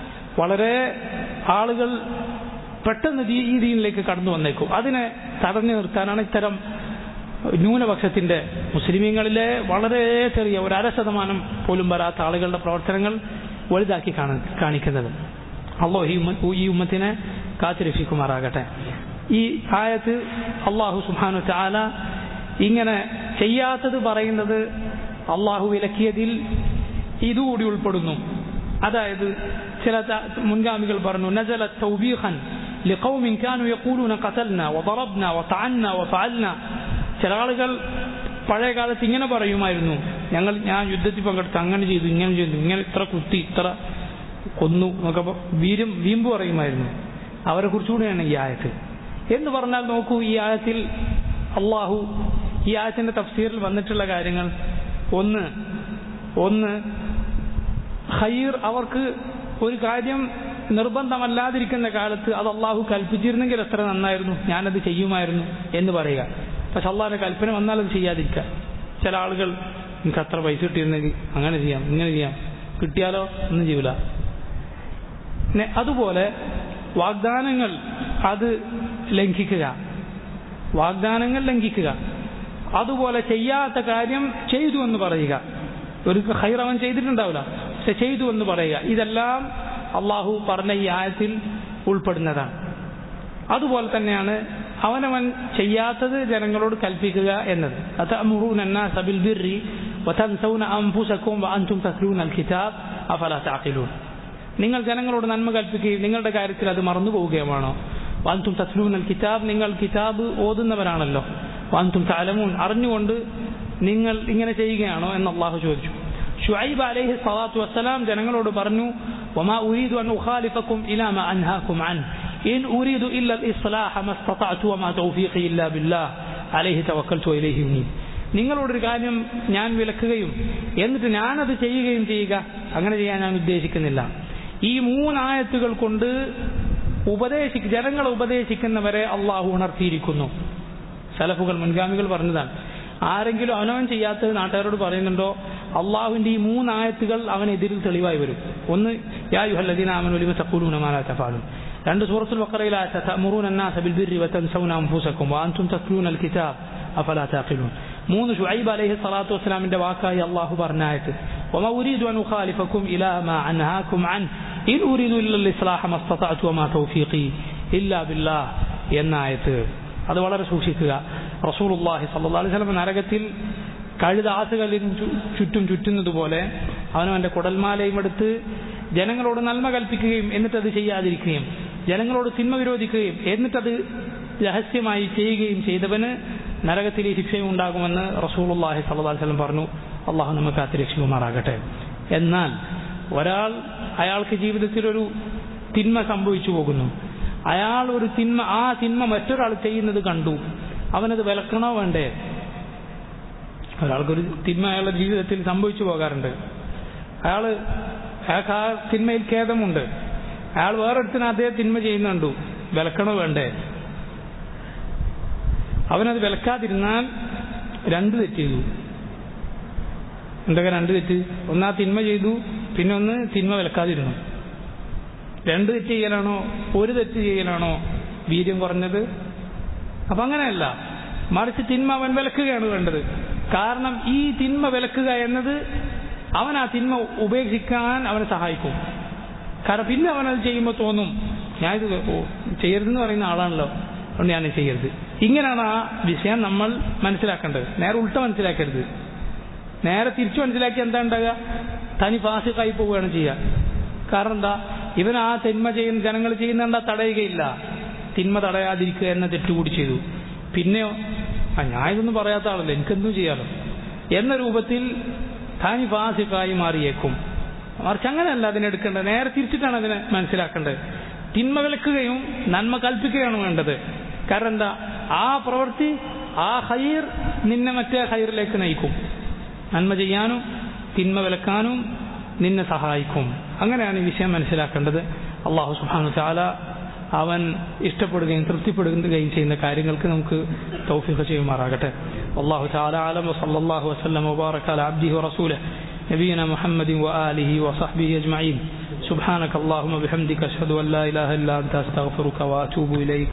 വളരെ ആളുകൾ പെട്ടെന്ന് ഈ ദീനിലേക്ക് കടന്നു വന്നേക്കും അതിനെ തടഞ്ഞു നിർത്താനാണ് ഇത്തരം ന്യൂനപക്ഷത്തിന്റെ മുസ്ലിമീങ്ങളിലെ വളരെ ചെറിയ ഒരു അര ശതമാനം പോലും വരാത്ത ആളുകളുടെ പ്രവർത്തനങ്ങൾ വലുതാക്കി കാണിക്കുന്നത് അള്ളാഹു ഈ ഉമ്മത്തിനെ കാത്തിരക്ഷിക്കുമാറാകട്ടെ ഈ ആയത്ത് അള്ളാഹു സുബാനു ചാല ഇങ്ങനെ ചെയ്യാത്തത് പറയുന്നത് അള്ളാഹു വിലക്കിയതിൽ ഇതുകൂടി ഉൾപ്പെടുന്നു അതായത് ചില മുൻഗാമികൾ പറഞ്ഞു നജല തൗബീഖൻ لقوم كانوا يقولون قتلنا وضربنا وطعنا وفعلنا ചില ആളുകൾ പഴയ കാലത്ത് ഇങ്ങനെ പറയുമായിരുന്നു ഞങ്ങൾ ഞാൻ യുദ്ധത്തിൽ പങ്കെടുത്ത് അങ്ങനെ ചെയ്തു ഇങ്ങനെ ചെയ്തു ഇങ്ങനെ ഇത്ര കുത്തി ഇത്ര കൊന്നു എന്നൊക്കെ വീരും വീമ്പ് പറയുമായിരുന്നു അവരെ കുറിച്ചുകൂടിയാണ് ഈ ആയത്ത് എന്ന് പറഞ്ഞാൽ നോക്കൂ ഈ ആയത്തിൽ അള്ളാഹു ഈ ആയത്തിന്റെ തഫ്സീറിൽ വന്നിട്ടുള്ള കാര്യങ്ങൾ ഒന്ന് ഒന്ന് ഖൈർ അവർക്ക് ഒരു കാര്യം നിർബന്ധമല്ലാതിരിക്കുന്ന കാലത്ത് അത് അള്ളാഹു കൽപ്പിച്ചിരുന്നെങ്കിൽ എത്ര നന്നായിരുന്നു ഞാനത് ചെയ്യുമായിരുന്നു എന്ന് പറയുക പക്ഷെ അള്ളാഹിന്റെ കൽപ്പന വന്നാൽ അത് ചെയ്യാതിരിക്കുക ചില ആളുകൾ എനിക്ക് അത്ര പൈസ കിട്ടിയിരുന്നെങ്കിൽ അങ്ങനെ ചെയ്യാം ഇങ്ങനെ ചെയ്യാം കിട്ടിയാലോ ഒന്നും ചെയ്യൂല അതുപോലെ വാഗ്ദാനങ്ങൾ അത് ലംഘിക്കുക വാഗ്ദാനങ്ങൾ ലംഘിക്കുക അതുപോലെ ചെയ്യാത്ത കാര്യം ചെയ്തു എന്ന് പറയുക ഒരു ഹൈർ അവൻ ചെയ്തിട്ടുണ്ടാവില്ല പക്ഷെ ചെയ്തു എന്ന് പറയുക ഇതെല്ലാം അള്ളാഹു പറഞ്ഞ ഈ ആയത്തിൽ ഉൾപ്പെടുന്നതാണ് അതുപോലെ തന്നെയാണ് അവനവൻ ചെയ്യാത്തത് ജനങ്ങളോട് കൽപ്പിക്കുക എന്നത് അത്തഅമുറൂന الناس بالبر وتنسون أنفسكم وأنتم تتلون الكتاب أفلا تعقلون നിങ്ങൾ ജനങ്ങളോട് നന്മ കൽപ്പിക്കുകയും നിങ്ങളുടെ കാര്യത്തിൽ അത് മറന്നു പോവുകയുമാണോ വാന്തും തസ്ലൂൻ അൽ കിതാബ് നിങ്ങൾ കിതാബ് ഓതുന്നവരാണല്ലോ വാന്തും താലമൂൻ അറിഞ്ഞുകൊണ്ട് നിങ്ങൾ ഇങ്ങനെ ചെയ്യുകയാണോ എന്ന് അള്ളാഹു ചോദിച്ചു ഷുഐബ് അലൈഹി സ്വലാത്തു വസ്സലാം ജനങ്ങളോട് പറഞ്ഞു وما أريد أن أخالفكم إلى ما أنهاكم عنه إن أريد إلا الإصلاح ما استطعت وما توفيقي إلا بالله عليه توكلت وإليه أنيب നിങ്ങളോടൊരു കാര്യം ഞാൻ വിലക്കുകയും എന്നിട്ട് ഞാനത് ചെയ്യുകയും ചെയ്യുക അങ്ങനെ ചെയ്യാൻ ഞാൻ ഉദ്ദേശിക്കുന്നില്ല ഈ മൂന്നായത്തുകൾ കൊണ്ട് ഉപദേശി ജനങ്ങളെ ഉപദേശിക്കുന്നവരെ അള്ളാഹു ഉണർത്തിയിരിക്കുന്നു സലഫുകൾ മുൻഗാമികൾ പറഞ്ഞതാണ് ആരെങ്കിലും അവനവൻ ചെയ്യാത്തത് നാട്ടുകാരോട് പറയുന്നുണ്ടോ അള്ളാഹുവിന്റെ ഈ മൂന്നായത്തുകൾ അവനെതിരിൽ തെളിവായി വരും ഒന്ന് യാ യുഹല്ലദീന ആമനു ലിമ തഖൂലൂന മാ ലാ തഫഅലൂൻ രണ്ട് സൂറത്തുൽ ബഖറയിലായ തഅമുറൂന الناس بالبر وتنسون انفسكم وانتم تتلون الكتاب افلا تعقلون മൂന്ന് ഷുഐബ് അലൈഹി സ്വലാത്തു വസ്സലാമിന്റെ വാക്കായി അള്ളാഹു പറഞ്ഞായിട്ട് وما أريد أن أخالفكم إلى ما أنهاكم عنه إن أريد إلا الإصلاح ما استطعت وما توفيقي إلا بالله എന്നായത് അത് വളരെ സൂക്ഷിക്കുക റസൂലുള്ളാഹി സല്ലല്ലാഹു അലൈഹി വസല്ലം നരകത്തിൽ കഴുതാസുകളിലും ചുറ്റും ചുറ്റുന്നത് പോലെ അവനവന്റെ കുടൽമാലയും എടുത്ത് ജനങ്ങളോട് നന്മ കൽപ്പിക്കുകയും എന്നിട്ടത് ചെയ്യാതിരിക്കുകയും ജനങ്ങളോട് തിന്മ വിരോധിക്കുകയും എന്നിട്ടത് രഹസ്യമായി ചെയ്യുകയും ചെയ്തവന് നരകത്തിൽ ഈ ശിക്ഷയും ഉണ്ടാകുമെന്ന് റസൂലുള്ളാഹി സല്ലല്ലാഹു അലൈഹി വസല്ലം പറഞ്ഞു അള്ളാഹു നമുക്ക് കാത്തിരക്ഷിക്കുമാറാകട്ടെ എന്നാൽ ഒരാൾ അയാൾക്ക് ജീവിതത്തിൽ ഒരു തിന്മ സംഭവിച്ചു പോകുന്നു അയാൾ ഒരു തിന്മ ആ തിന്മ മറ്റൊരാൾ ചെയ്യുന്നത് കണ്ടു അവനത് വിലക്കണോ വേണ്ടേ ഒരാൾക്കൊരു തിന്മ അയാളുടെ ജീവിതത്തിൽ സംഭവിച്ചു പോകാറുണ്ട് അയാള് അയാൾക്ക് ആ തിന്മയിൽ ഖേദമുണ്ട് അയാൾ വേറൊരുത്തിന് അതേ തിന്മ ചെയ്യുന്നുണ്ടു വിലക്കണോ വേണ്ടേ അവനത് വിലക്കാതിരുന്നാൽ രണ്ട് തെറ്റ് ചെയ്തു എന്തൊക്കെ രണ്ട് തെറ്റ് ഒന്നാ തിന്മ ചെയ്തു പിന്നെ ഒന്ന് തിന്മ വിലക്കാതിരുന്നു രണ്ട് തെറ്റ് ചെയ്യലാണോ ഒരു തെറ്റ് ചെയ്യലാണോ വീര്യം കുറഞ്ഞത് അപ്പൊ അങ്ങനെയല്ല മറിച്ച് തിന്മ അവൻ വിലക്കുകയാണ് വേണ്ടത് കാരണം ഈ തിന്മ വിലക്കുക എന്നത് അവൻ ആ തിന്മ ഉപേക്ഷിക്കാൻ അവനെ സഹായിക്കും കാരണം പിന്നെ അവനത് ചെയ്യുമ്പോൾ തോന്നും ഞാൻ ഇത് ചെയ്യരുതെന്ന് പറയുന്ന ആളാണല്ലോ അതുകൊണ്ട് ഞാൻ ചെയ്യരുത് ഇങ്ങനെയാണ് ആ വിഷയം നമ്മൾ മനസ്സിലാക്കേണ്ടത് നേരെ ഉൾട്ട മനസ്സിലാക്കരുത് നേരെ തിരിച്ചു മനസ്സിലാക്കി എന്താ ഉണ്ടാകുക തനി ഫാസിക്കായി പോവുകയാണ് ചെയ്യുക കാരണം എന്താ ഇവൻ ആ തിന്മ ചെയ്യുന്ന ജനങ്ങൾ ചെയ്യുന്ന തടയുകയില്ല തിന്മ തടയാതിരിക്കുക എന്ന തെറ്റുകൂടി ചെയ്തു പിന്നെയോ ആ ഞാൻ ഇതൊന്നും പറയാത്ത ആളല്ല എനിക്കെന്തും ചെയ്യാലോ എന്ന രൂപത്തിൽ താനി ഫാസിക്കായി മാറിയേക്കും മറിച്ച് അങ്ങനെയല്ല അതിനെടുക്കേണ്ടത് നേരെ തിരിച്ചിട്ടാണ് അതിനെ മനസ്സിലാക്കേണ്ടത് തിന്മ വിലക്കുകയും നന്മ കൽപ്പിക്കുകയാണ് വേണ്ടത് കാരണം എന്താ ആ പ്രവൃത്തി ആ ഹൈർ നിന്നെ മറ്റേ ഹൈറിലേക്ക് നയിക്കും നന്മ ചെയ്യാനും തിന്മ വിലക്കാനും നിന്നെ സഹായിക്കും അങ്ങനെയാണ് ഈ വിഷയം മനസ്സിലാക്കേണ്ടത് അള്ളാഹു സുഹാനു ചാല അവൻ ഇഷ്ടപ്പെടുകയും തൃപ്തിപ്പെടുകയും ചെയ്യുന്ന കാര്യങ്ങൾക്ക് നമുക്ക് തൗഫീഖ് ചെയ്യുമാറാകട്ടെ അള്ളാഹു ചാല ആലം വസല്ലാഹു വസ്ലം മുബാറക് അല അബ്ദിഹി വറസൂലെ نبينا محمد وآله وصحبه أجمعين سبحانك اللهم بحمدك أشهد أن لا إله إلا أنت أستغفرك وأتوب إليك